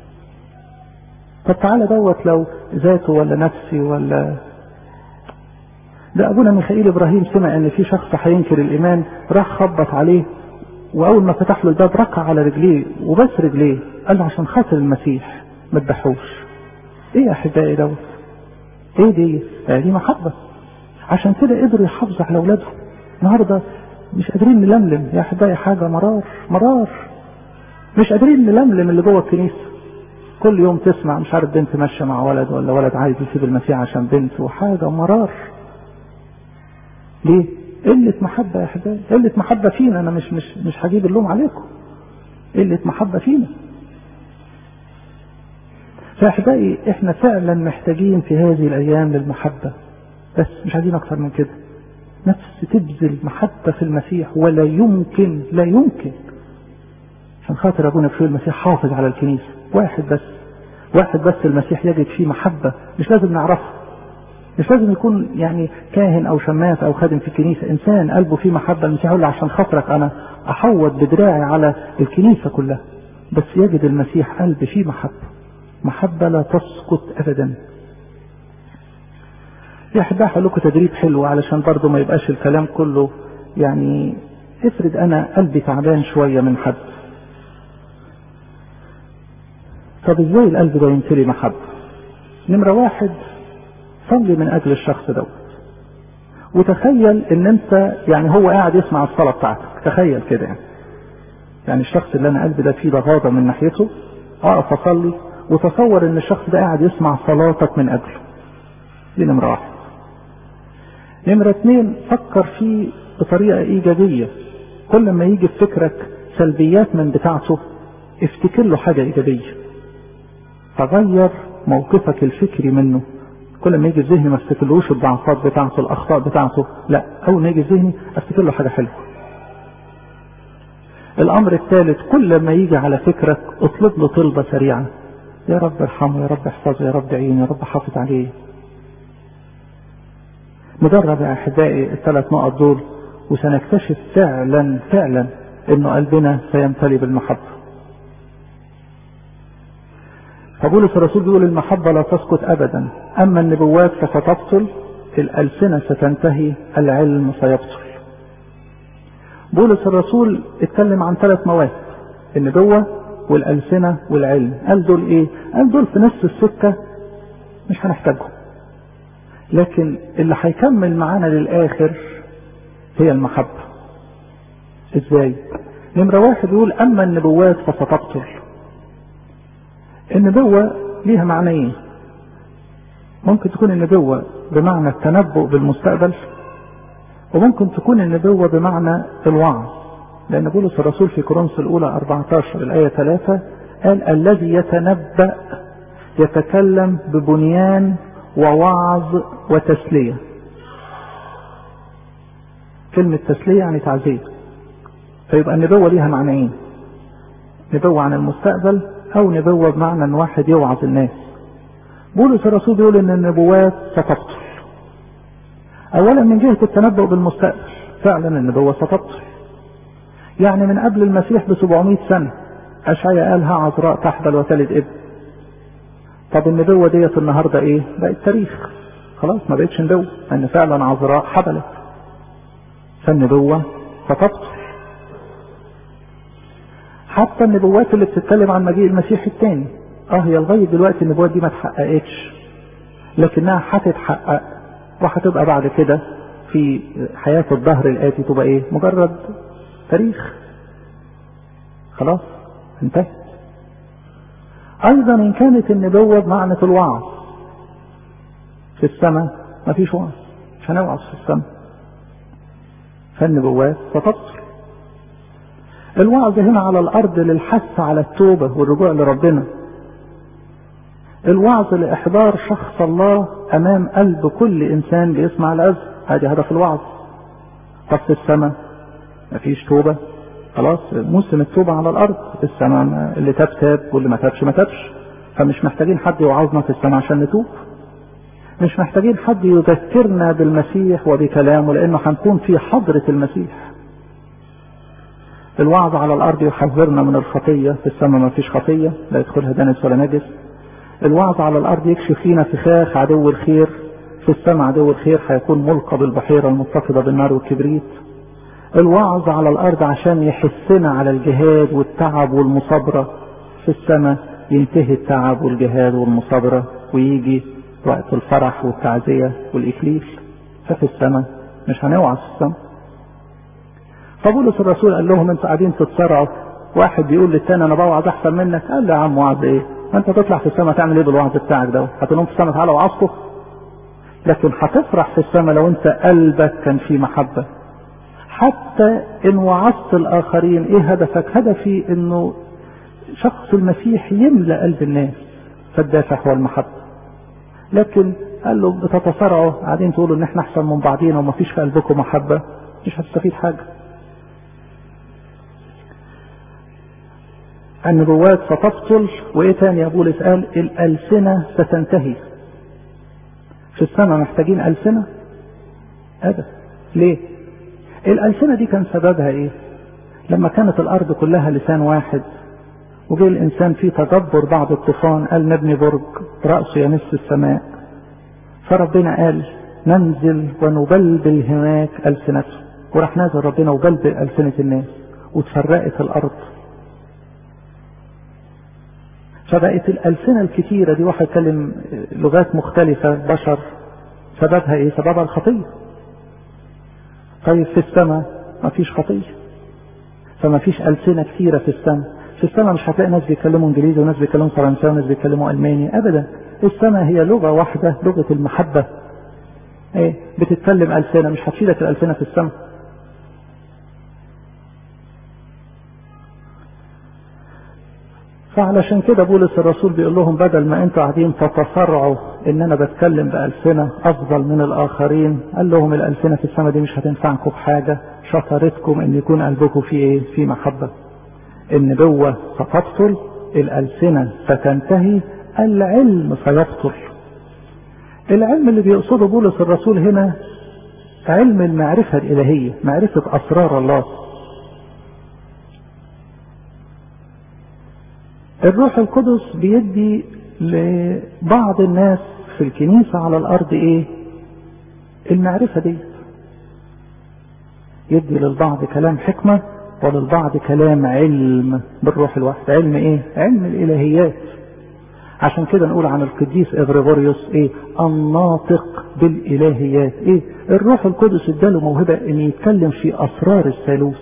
طب تعالى دوت لو ذاته ولا نفسي ولا ده ابونا ميخائيل ابراهيم سمع ان في شخص هينكر الايمان راح خبط عليه واول ما فتح له الباب ركع على رجليه وبس رجليه قال له عشان خاطر المسيح ما تذبحوش ايه يا احبائي دوت ايه دي دي محبه عشان كده قدروا يحافظوا على اولادهم النهارده مش قادرين نلملم يا احبائي حاجه مرار مرار مش قادرين نلملم اللي جوه الكنيسه كل يوم تسمع مش عارف بنت ماشيه مع ولد ولا ولد عايز يسيب المسيح عشان بنت وحاجه مرار ليه؟ قلة محبة يا حبايبي، قلة محبة فينا أنا مش مش مش هجيب اللوم عليكم. قلة محبة فينا. فأحبائي إحنا فعلا محتاجين في هذه الأيام للمحبة. بس مش عايزين أكثر من كده. نفس تبذل محبة في المسيح ولا يمكن لا يمكن عشان خاطر أبونا في المسيح حافظ على الكنيسة واحد بس واحد بس المسيح يجد فيه محبة مش لازم نعرفها مش لازم يكون يعني كاهن او شماس او خادم في الكنيسه انسان قلبه فيه محبه المسيح يقول له عشان خاطرك انا احوط بدراعي على الكنيسه كلها بس يجد المسيح قلب فيه محبه محبه لا تسقط ابدا يا احبائي هقول لكم تدريب حلو علشان برضه ما يبقاش الكلام كله يعني افرض انا قلبي تعبان شويه من حد طب ازاي القلب ده يمتلي محبه نمره واحد صلي من اجل الشخص دوت وتخيل ان انت يعني هو قاعد يسمع الصلاه بتاعتك تخيل كده يعني يعني الشخص اللي انا قلبي ده فيه ضغاضه من ناحيته اقف اصلي وتصور ان الشخص ده قاعد يسمع صلاتك من اجله دي نمره واحد نمره اتنين فكر فيه بطريقه ايجابيه كل ما يجي في فكرك سلبيات من بتاعته افتكر له حاجه ايجابيه تغير موقفك الفكري منه كل ما يجي في ذهني ما افتكرلوش الضعفات بتاعته الاخطاء بتاعته لا اول ما يجي في ذهني افتكر له حاجه حلوه الامر الثالث كل ما يجي على فكرك اطلب له طلبه سريعه يا رب ارحمه يا رب احفظه يا رب عينه يا رب حافظ عليه نجرب يا احبائي الثلاث نقط دول وسنكتشف فعلا فعلا انه قلبنا سيمتلي بالمحبه فبولس الرسول بيقول المحبة لا تسقط أبدا أما النبوات فستبطل الألسنة ستنتهي العلم سيبطل بولس الرسول اتكلم عن ثلاث مواد النبوة والألسنة والعلم قال دول ايه قال دول في نفس السكة مش هنحتاجهم لكن اللي هيكمل معانا للآخر هي المحبة ازاي نمرة واحد يقول أما النبوات فستبطل النبوة ليها معنيين ممكن تكون النبوة بمعنى التنبؤ بالمستقبل وممكن تكون النبوة بمعنى الوعظ لأن بولس الرسول في كورنثوس الأولى 14 الآية 3 قال الذي يتنبأ يتكلم ببنيان ووعظ وتسلية كلمة تسلية يعني تعزية فيبقى النبوة ليها معنيين نبوة عن المستقبل أو نبوة بمعنى أن واحد يوعظ الناس بولس الرسول بيقول أن النبوات ستبطل أولا من جهة التنبؤ بالمستقبل فعلا النبوة ستبطل يعني من قبل المسيح ب 700 سنة أشعيا قال ها عذراء تحبل وتلد ابن طب النبوة ديت النهاردة إيه؟ بقت تاريخ خلاص ما بقتش نبوة لأن فعلا عذراء حبلت فالنبوة ستبطل حتى النبوات اللي بتتكلم عن مجيء المسيح الثاني اه هي لغايه دلوقتي النبوات دي ما اتحققتش لكنها هتتحقق وهتبقى بعد كده في حياه الظهر الاتي تبقى ايه؟ مجرد تاريخ خلاص انتهت ايضا ان كانت النبوه بمعنى الوعظ في السماء ما فيش وعظ مش هنوعظ في السماء فالنبوات ستبصر الوعظ هنا على الارض للحث على التوبة والرجوع لربنا الوعظ لإحضار شخص الله أمام قلب كل إنسان بيسمع الأذى هذه هدف الوعظ طب في السماء مفيش توبة خلاص موسم التوبة على الأرض السماء اللي تاب تاب واللي ما تابش ما تابش فمش محتاجين حد يوعظنا في السماء عشان نتوب مش محتاجين حد يذكرنا بالمسيح وبكلامه لأنه هنكون في حضرة المسيح الوعظ على الأرض يحذرنا من الخطية في السماء ما فيش خطية لا يدخلها دنس ولا نجس الوعظ على الأرض يكشف فينا فخاخ عدو الخير في السماء عدو الخير هيكون ملقى بالبحيرة المتقدة بالنار والكبريت الوعظ على الأرض عشان يحسنا على الجهاد والتعب والمصابرة في السماء ينتهي التعب والجهاد والمصابرة ويجي وقت الفرح والتعزية والإكليل ففي السماء مش هنوعظ في السماء فبولس الرسول قال لهم انتوا قاعدين تتصارعوا واحد بيقول للتاني انا بوعظ احسن منك قال له يا عم وعظ ايه ما انت تطلع في السماء تعمل ايه بالوعظ بتاعك ده هتقول لهم في السماء تعالوا وعظكم لكن هتفرح في السماء لو انت قلبك كان فيه محبة حتى ان وعظت الاخرين ايه هدفك هدفي انه شخص المسيح يملأ قلب الناس فالدافع هو المحبة لكن قال له بتتصارعوا قاعدين تقولوا ان احنا احسن من بعضينا وما فيش في قلبكم محبة مش هتستفيد حاجة النبوات ستبطل وايه تاني يا بولس قال الألسنة ستنتهي في السماء محتاجين ألسنة أبدا ليه الألسنة دي كان سببها ايه لما كانت الأرض كلها لسان واحد وجه الإنسان في تدبر بعد الطوفان قال نبني برج رأسه يمس السماء فربنا قال ننزل ونبلبل هناك ألسنته وراح نازل ربنا وبلبل ألسنة الناس وتفرقت الأرض فبقت الألسنة الكتيرة دي واحد يتكلم لغات مختلفة بشر سببها ايه سببها الخطية طيب في السماء ما فيش خطية فما فيش ألسنة كتيرة في السماء في السماء مش هتلاقي ناس بيتكلموا انجليزي وناس بيتكلموا فرنساوي وناس بيتكلموا الماني ابدا السماء هي لغة واحدة لغة المحبة ايه بتتكلم ألسنة مش هتفيدك الألسنة في السماء فعلشان كده بولس الرسول بيقول لهم بدل ما انتوا قاعدين تتصرعوا ان انا بتكلم بألسنة افضل من الاخرين قال لهم الألسنة في السماء دي مش هتنفعكم بحاجة شطارتكم ان يكون قلبكم في ايه في محبة النبوة ستبطل الألسنة ستنتهي العلم سيبطل العلم اللي بيقصده بولس الرسول هنا علم المعرفة الإلهية معرفة أسرار الله الروح القدس بيدي لبعض الناس في الكنيسة على الأرض إيه المعرفة دي يدي للبعض كلام حكمة وللبعض كلام علم بالروح الواحد علم ايه علم الالهيات عشان كده نقول عن القديس اغريغوريوس ايه الناطق بالالهيات ايه الروح القدس اداله موهبة ان يتكلم في اسرار الثالوث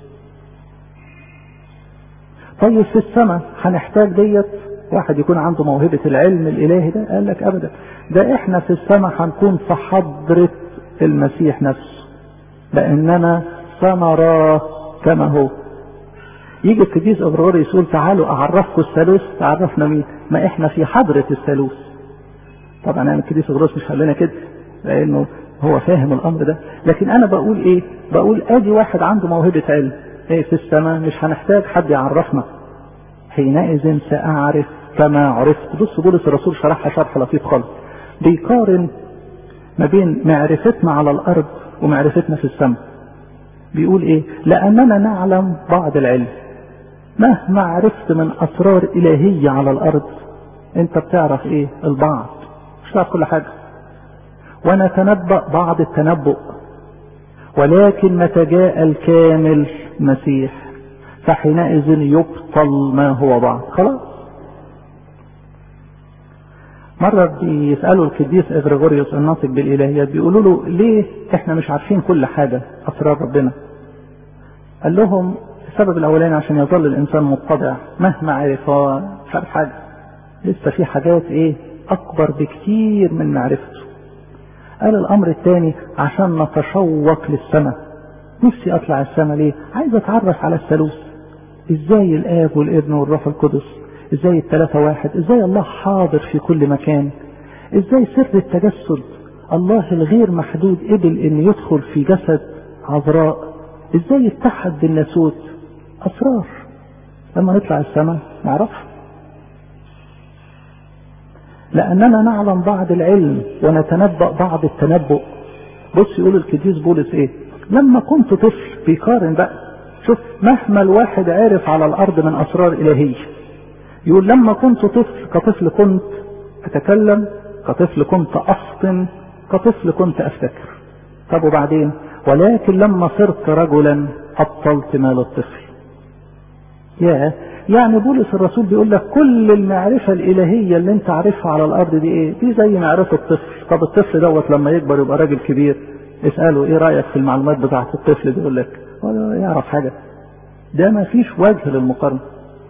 طيب في السماء هنحتاج ديت واحد يكون عنده موهبة العلم الالهي ده قال لك ابدا ده احنا في السماء هنكون في حضرة المسيح نفسه لاننا سنراه كما هو يجي القديس ابراري يقول تعالوا اعرفكم الثالوث تعرفنا مين ما احنا في حضرة الثالوث طبعا انا القديس ابراري مش قال لنا كده لانه هو فاهم الامر ده لكن انا بقول ايه بقول ادي واحد عنده موهبة علم ايه في السماء مش هنحتاج حد يعرفنا حينئذ ساعرف كما عرفت بص بولس الرسول شرحها شرح لطيف خالص بيقارن ما بين معرفتنا على الارض ومعرفتنا في السماء بيقول ايه لاننا نعلم بعض العلم مهما عرفت من اسرار الهية على الارض انت بتعرف ايه البعض مش تعرف كل حاجة ونتنبأ بعض التنبؤ ولكن متى جاء الكامل مسيح فحينئذ يبطل ما هو بعض خلاص مرة بيسألوا القديس إغريغوريوس الناطق بالإلهيات بيقولوا له ليه إحنا مش عارفين كل حاجة أسرار ربنا قال لهم السبب الأولاني عشان يظل الإنسان متضع مهما عرف هو مش عارف حاجة لسه في حاجات إيه أكبر بكتير من معرفته قال الامر الثاني عشان نتشوق للسماء نفسي اطلع السماء ليه عايز اتعرف على الثالوث ازاي الاب والابن والروح القدس ازاي الثلاثة واحد ازاي الله حاضر في كل مكان ازاي سر التجسد الله الغير محدود قبل ان يدخل في جسد عذراء ازاي اتحد بالناسوت اسرار لما نطلع السماء نعرفها لأننا نعلم بعض العلم ونتنبأ بعض التنبؤ بص يقول القديس بولس ايه لما كنت طفل بيقارن بقى شوف مهما الواحد عرف على الأرض من أسرار إلهية يقول لما كنت طفل كطفل كنت أتكلم كطفل كنت أفطن كطفل كنت أفتكر طب وبعدين ولكن لما صرت رجلا أبطلت مال الطفل يا يعني بولس الرسول بيقول لك كل المعرفة الإلهية اللي انت عارفها على الأرض دي ايه دي زي معرفة الطفل طب الطفل دوت لما يكبر يبقى راجل كبير اسأله ايه رأيك في المعلومات بتاعة الطفل دي يقول لك ولا يعرف حاجة ده ما فيش وجه للمقارنة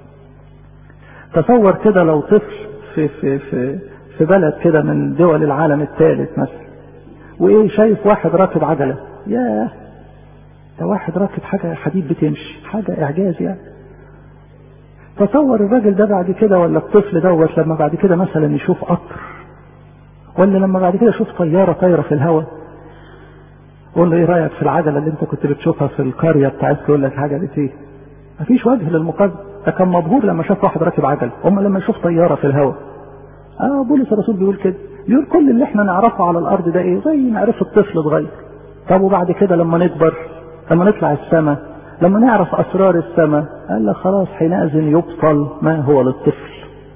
تصور كده لو طفل في في في في بلد كده من دول العالم الثالث مثلا وايه شايف واحد راكب عجلة ياه ده واحد راكب حاجة حديد بتمشي حاجة إعجاز يعني تصور الراجل ده بعد كده ولا الطفل دوت لما بعد كده مثلا يشوف قطر ولا لما بعد كده يشوف طيارة طايرة في الهواء قول له ايه رأيك في العجلة اللي انت كنت بتشوفها في القرية بتاعتك يقول لك عجلة ايه مفيش وجه للمقارنة ده كان مبهور لما شاف واحد راكب عجل اما لما يشوف طيارة في الهواء اه بولس الرسول بيقول كده بيقول كل اللي احنا نعرفه على الارض ده ايه زي معرفة طفل صغير طب وبعد كده لما نكبر لما نطلع السماء لما نعرف اسرار السماء قال لك خلاص حينئذ يبطل ما هو للطفل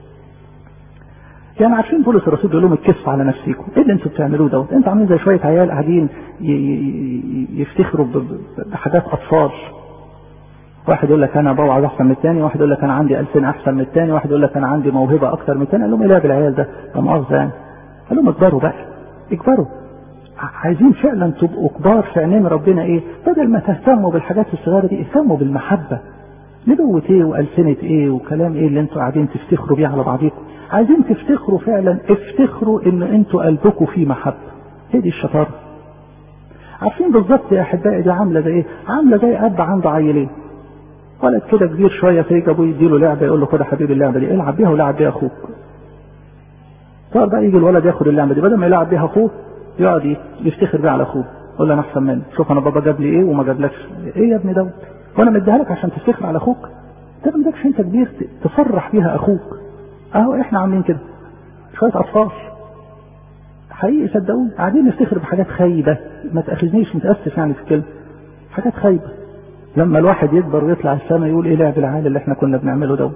يعني عارفين بولس الرسول بيقول لهم اتكسفوا على نفسيكم ايه اللي انتوا بتعملوه دوت انتوا عاملين زي شويه عيال قاعدين يفتخروا بحاجات اطفال واحد يقول لك انا بوعظ احسن من الثاني واحد يقول لك انا عندي ألسن احسن من الثاني واحد يقول لك انا عندي موهبه اكتر من الثاني قال لهم ايه لعب العيال ده لا مؤاخذه يعني قال لهم اكبروا بقى اكبروا عايزين فعلا تبقوا كبار في عينين ربنا ايه بدل ما تهتموا بالحاجات الصغيره دي اهتموا بالمحبه نبوة ايه والسنة ايه وكلام ايه اللي انتوا قاعدين تفتخروا بيه على بعضيكم عايزين تفتخروا فعلا افتخروا ان انتوا قلبكم فيه محبة هي دي الشطارة عارفين بالظبط يا احبائي دي عاملة زي ايه عاملة زي اب عنده عيلين ولد كده كبير شوية فيجي ابوه يديله لعبة يقول له خد يا حبيبي اللعبة دي العب بيها ولعب بيها اخوك صار بقى يجي الولد ياخد اللعبة دي بدل ما يلعب بيها اخوه يقعد يفتخر بيها على اخوه يقول له انا احسن منك شوف انا بابا جاب لي ايه وما جابلكش ايه يا ابني دوت وانا مديها لك عشان تفتخر على اخوك انت ما بدكش انت كبير تفرح بيها اخوك اهو احنا عاملين كده شويه اطفال حقيقي صدقوني قاعدين نفتخر بحاجات خايبه ما تاخذنيش متاسف يعني في الكلمه حاجات خايبه لما الواحد يكبر ويطلع السما يقول ايه لعب العال اللي احنا كنا بنعمله دوت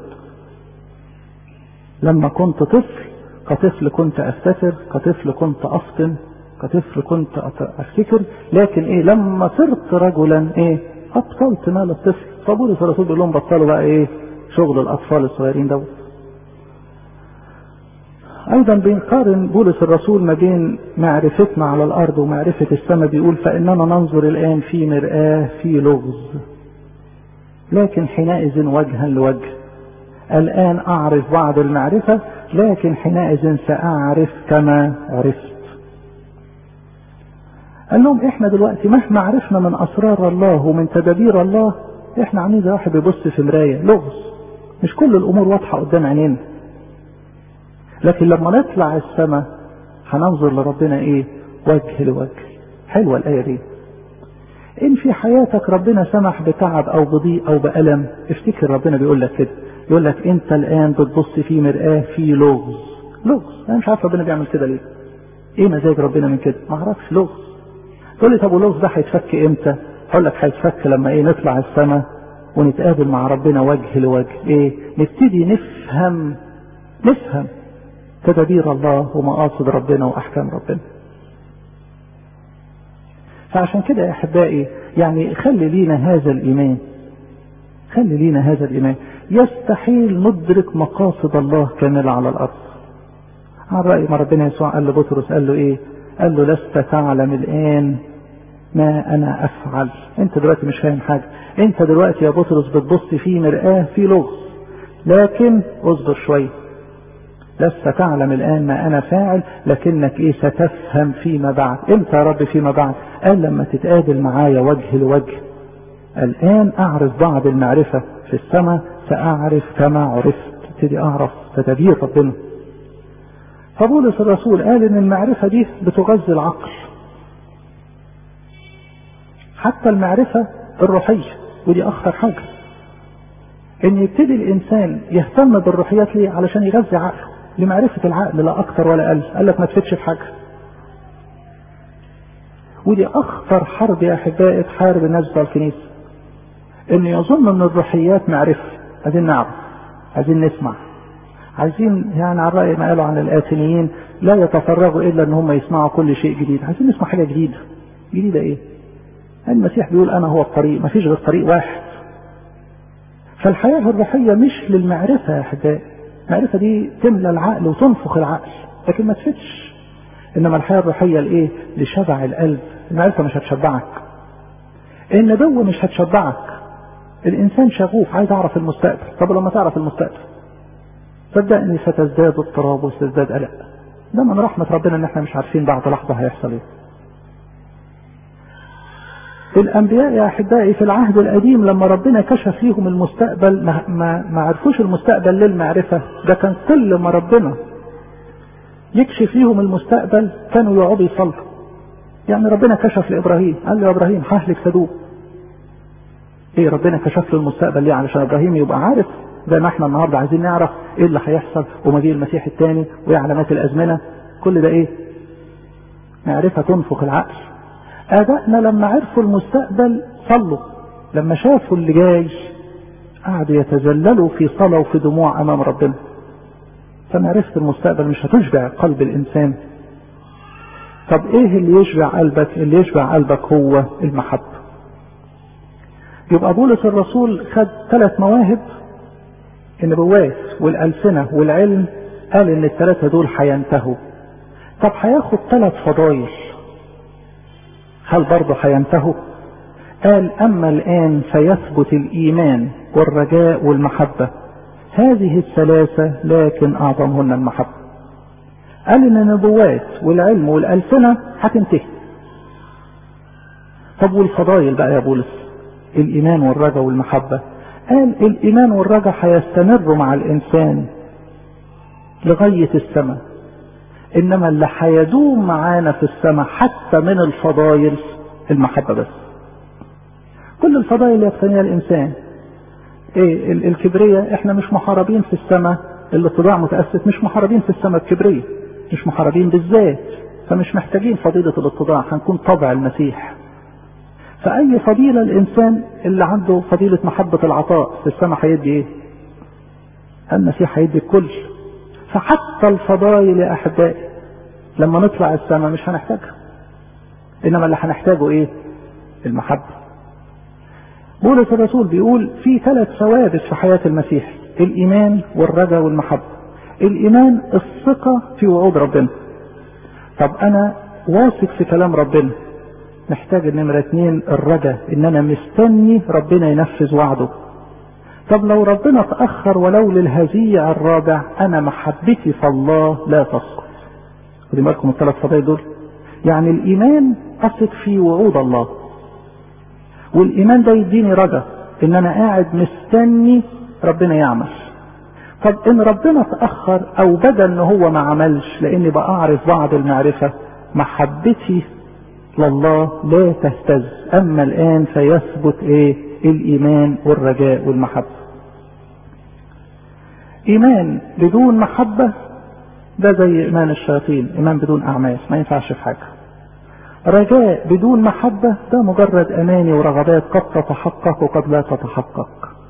لما كنت طفل كطفل كنت افتكر كطفل كنت افطن كطفل كنت افتكر لكن ايه لما صرت رجلا ايه ابطلت مال الطفل فبولس الرسول بيقول لهم بطلوا بقى ايه شغل الاطفال الصغيرين دوت ايضا بيقارن بولس الرسول ما بين معرفتنا على الارض ومعرفة السماء بيقول فاننا ننظر الان في مرآة في لغز لكن حينئذ وجها لوجه الان اعرف بعض المعرفة لكن حينئذ ساعرف كما عرفت قال لهم احنا دلوقتي مهما عرفنا من اسرار الله ومن تدابير الله احنا عاملين زي واحد بيبص في مرايه لغز مش كل الامور واضحه قدام عينينا لكن لما نطلع السماء هننظر لربنا ايه وجه لوجه حلوه الايه دي ان في حياتك ربنا سمح بتعب او بضيق او بالم افتكر ربنا بيقول لك كده يقول لك انت الان بتبص في مرآة في لغز لغز انا مش عارف ربنا بيعمل كده ليه ايه مزاج ربنا من كده ما اعرفش لغز تقول لي طب اللغز ده هيتفك امتى اقول لك هيتفك لما ايه نطلع السماء ونتقابل مع ربنا وجه لوجه ايه نبتدي نفهم نفهم تدابير الله ومقاصد ربنا واحكام ربنا فعشان كده يا احبائي يعني خلي لينا هذا الايمان خلي لينا هذا الايمان يستحيل ندرك مقاصد الله كاملة على الارض عن رأي ما ربنا يسوع قال لبطرس قال له ايه قال له لست تعلم الان ما انا افعل انت دلوقتي مش فاهم حاجة انت دلوقتي يا بطرس بتبص في مرآة في لغز لكن اصبر شوية لست تعلم الآن ما أنا فاعل لكنك إيه ستفهم فيما بعد إمتى يا رب فيما بعد قال لما تتقابل معايا وجه لوجه الآن أعرف بعض المعرفة في السماء سأعرف كما عرفت ابتدي أعرف تدابير ربنا فبولس الرسول قال إن المعرفة دي بتغذي العقل حتى المعرفة الروحية ودي أخطر حاجة إن يبتدي الإنسان يهتم بالروحيات ليه علشان يغذي عقله لمعرفة العقل لا أكثر ولا أقل قال لك ما تفيدش في حاجة ودي أخطر حرب يا أحبائي تحارب الناس بتوع الكنيسة إنه يظن إن الروحيات معرفة عايزين نعرف عايزين نسمع عايزين يعني على الرأي ما قالوا عن الآثنيين لا يتفرغوا إلا إن هم يسمعوا كل شيء جديد عايزين نسمع حاجة جديدة جديدة إيه؟ المسيح بيقول أنا هو الطريق مفيش غير طريق واحد فالحياة الروحية مش للمعرفة يا أحبائي المعرفة دي تملى العقل وتنفخ العقل لكن ما تفيدش إنما الحياة الروحية لإيه؟ لشبع القلب المعرفة مش هتشبعك النبوة مش هتشبعك الإنسان شغوف عايز أعرف المستقبل طب لما تعرف المستقبل صدقني ستزداد اضطراب وستزداد قلق ده من رحمة ربنا إن إحنا مش عارفين بعد لحظة هيحصل إيه الأنبياء يا أحبائي في العهد القديم لما ربنا كشف ليهم المستقبل ما, ما, ما عرفوش المستقبل للمعرفة ده كان كل ما ربنا يكشف ليهم المستقبل كانوا يقعدوا يصلوا يعني ربنا كشف لإبراهيم قال له يا إبراهيم ههلك سدوم ايه ربنا كشف له المستقبل ليه علشان ابراهيم يبقى عارف زي ما احنا النهارده عايزين نعرف ايه اللي هيحصل ومجيء المسيح الثاني وايه علامات الازمنه كل ده ايه معرفه تنفخ العقل ابائنا لما عرفوا المستقبل صلوا لما شافوا اللي جاي قعدوا يتذللوا في صلاه وفي دموع امام ربنا فمعرفه المستقبل مش هتشبع قلب الانسان طب ايه اللي يشبع قلبك اللي يشبع قلبك هو المحبه يبقى بولس الرسول خد ثلاث مواهب النبوات والألسنة والعلم قال ان الثلاثة دول هينتهوا طب هياخد ثلاث فضايل هل برضه هينتهوا قال اما الان فيثبت الايمان والرجاء والمحبة هذه الثلاثة لكن اعظمهن المحبة قال ان النبوات والعلم والألسنة هتنتهي طب والفضايل بقى يا بولس الإيمان والرجاء والمحبة قال الإيمان والرجاء هيستمروا مع الإنسان لغاية السماء إنما اللي هيدوم معانا في السماء حتى من الفضايل المحبة بس كل الفضائل اللي يقتنيها الإنسان إيه الكبرية إحنا مش محاربين في السماء الاتضاع متأسف مش محاربين في السماء بكبرية مش محاربين بالذات فمش محتاجين فضيلة الاتضاع هنكون طبع المسيح فأي فضيلة الإنسان اللي عنده فضيلة محبة العطاء في السماء هيدي إيه؟ المسيح هيدي الكل فحتى الفضائل يا أحبائي لما نطلع السماء مش هنحتاجها إنما اللي هنحتاجه إيه؟ المحبة بولس الرسول بيقول في ثلاث ثوابت في حياة المسيح الإيمان والرجاء والمحبة الإيمان الثقة في وعود ربنا طب أنا واثق في كلام ربنا محتاج النمرة اتنين الرجاء ان انا مستني ربنا ينفذ وعده طب لو ربنا تأخر ولو للهزيع الرابع انا محبتي في الله لا تسقط خدي بالكم الثلاث فضائل دول يعني الايمان اثق في وعود الله والايمان ده يديني رجاء ان انا قاعد مستني ربنا يعمل طب ان ربنا تأخر او بدا ان هو ما عملش لاني بعرف بعض المعرفة محبتي لله لا تهتز اما الان فيثبت ايه الايمان والرجاء والمحبة ايمان بدون محبة ده زي ايمان الشياطين ايمان بدون اعمال ما ينفعش في حاجة رجاء بدون محبة ده مجرد اماني ورغبات قد تتحقق وقد لا تتحقق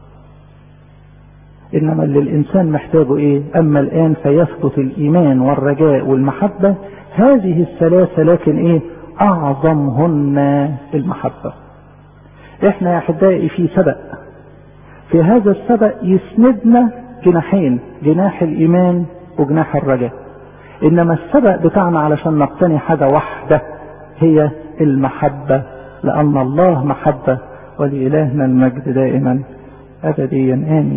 انما اللي الانسان محتاجه ايه اما الان فيثبت الايمان والرجاء والمحبة هذه الثلاثة لكن ايه اعظمهن المحبة احنا يا احبائي في سبق في هذا السبق يسندنا جناحين جناح الايمان وجناح الرجاء انما السبق بتاعنا علشان نقتني حاجة واحدة هي المحبة لان الله محبة ولإلهنا المجد دائما ابديا امين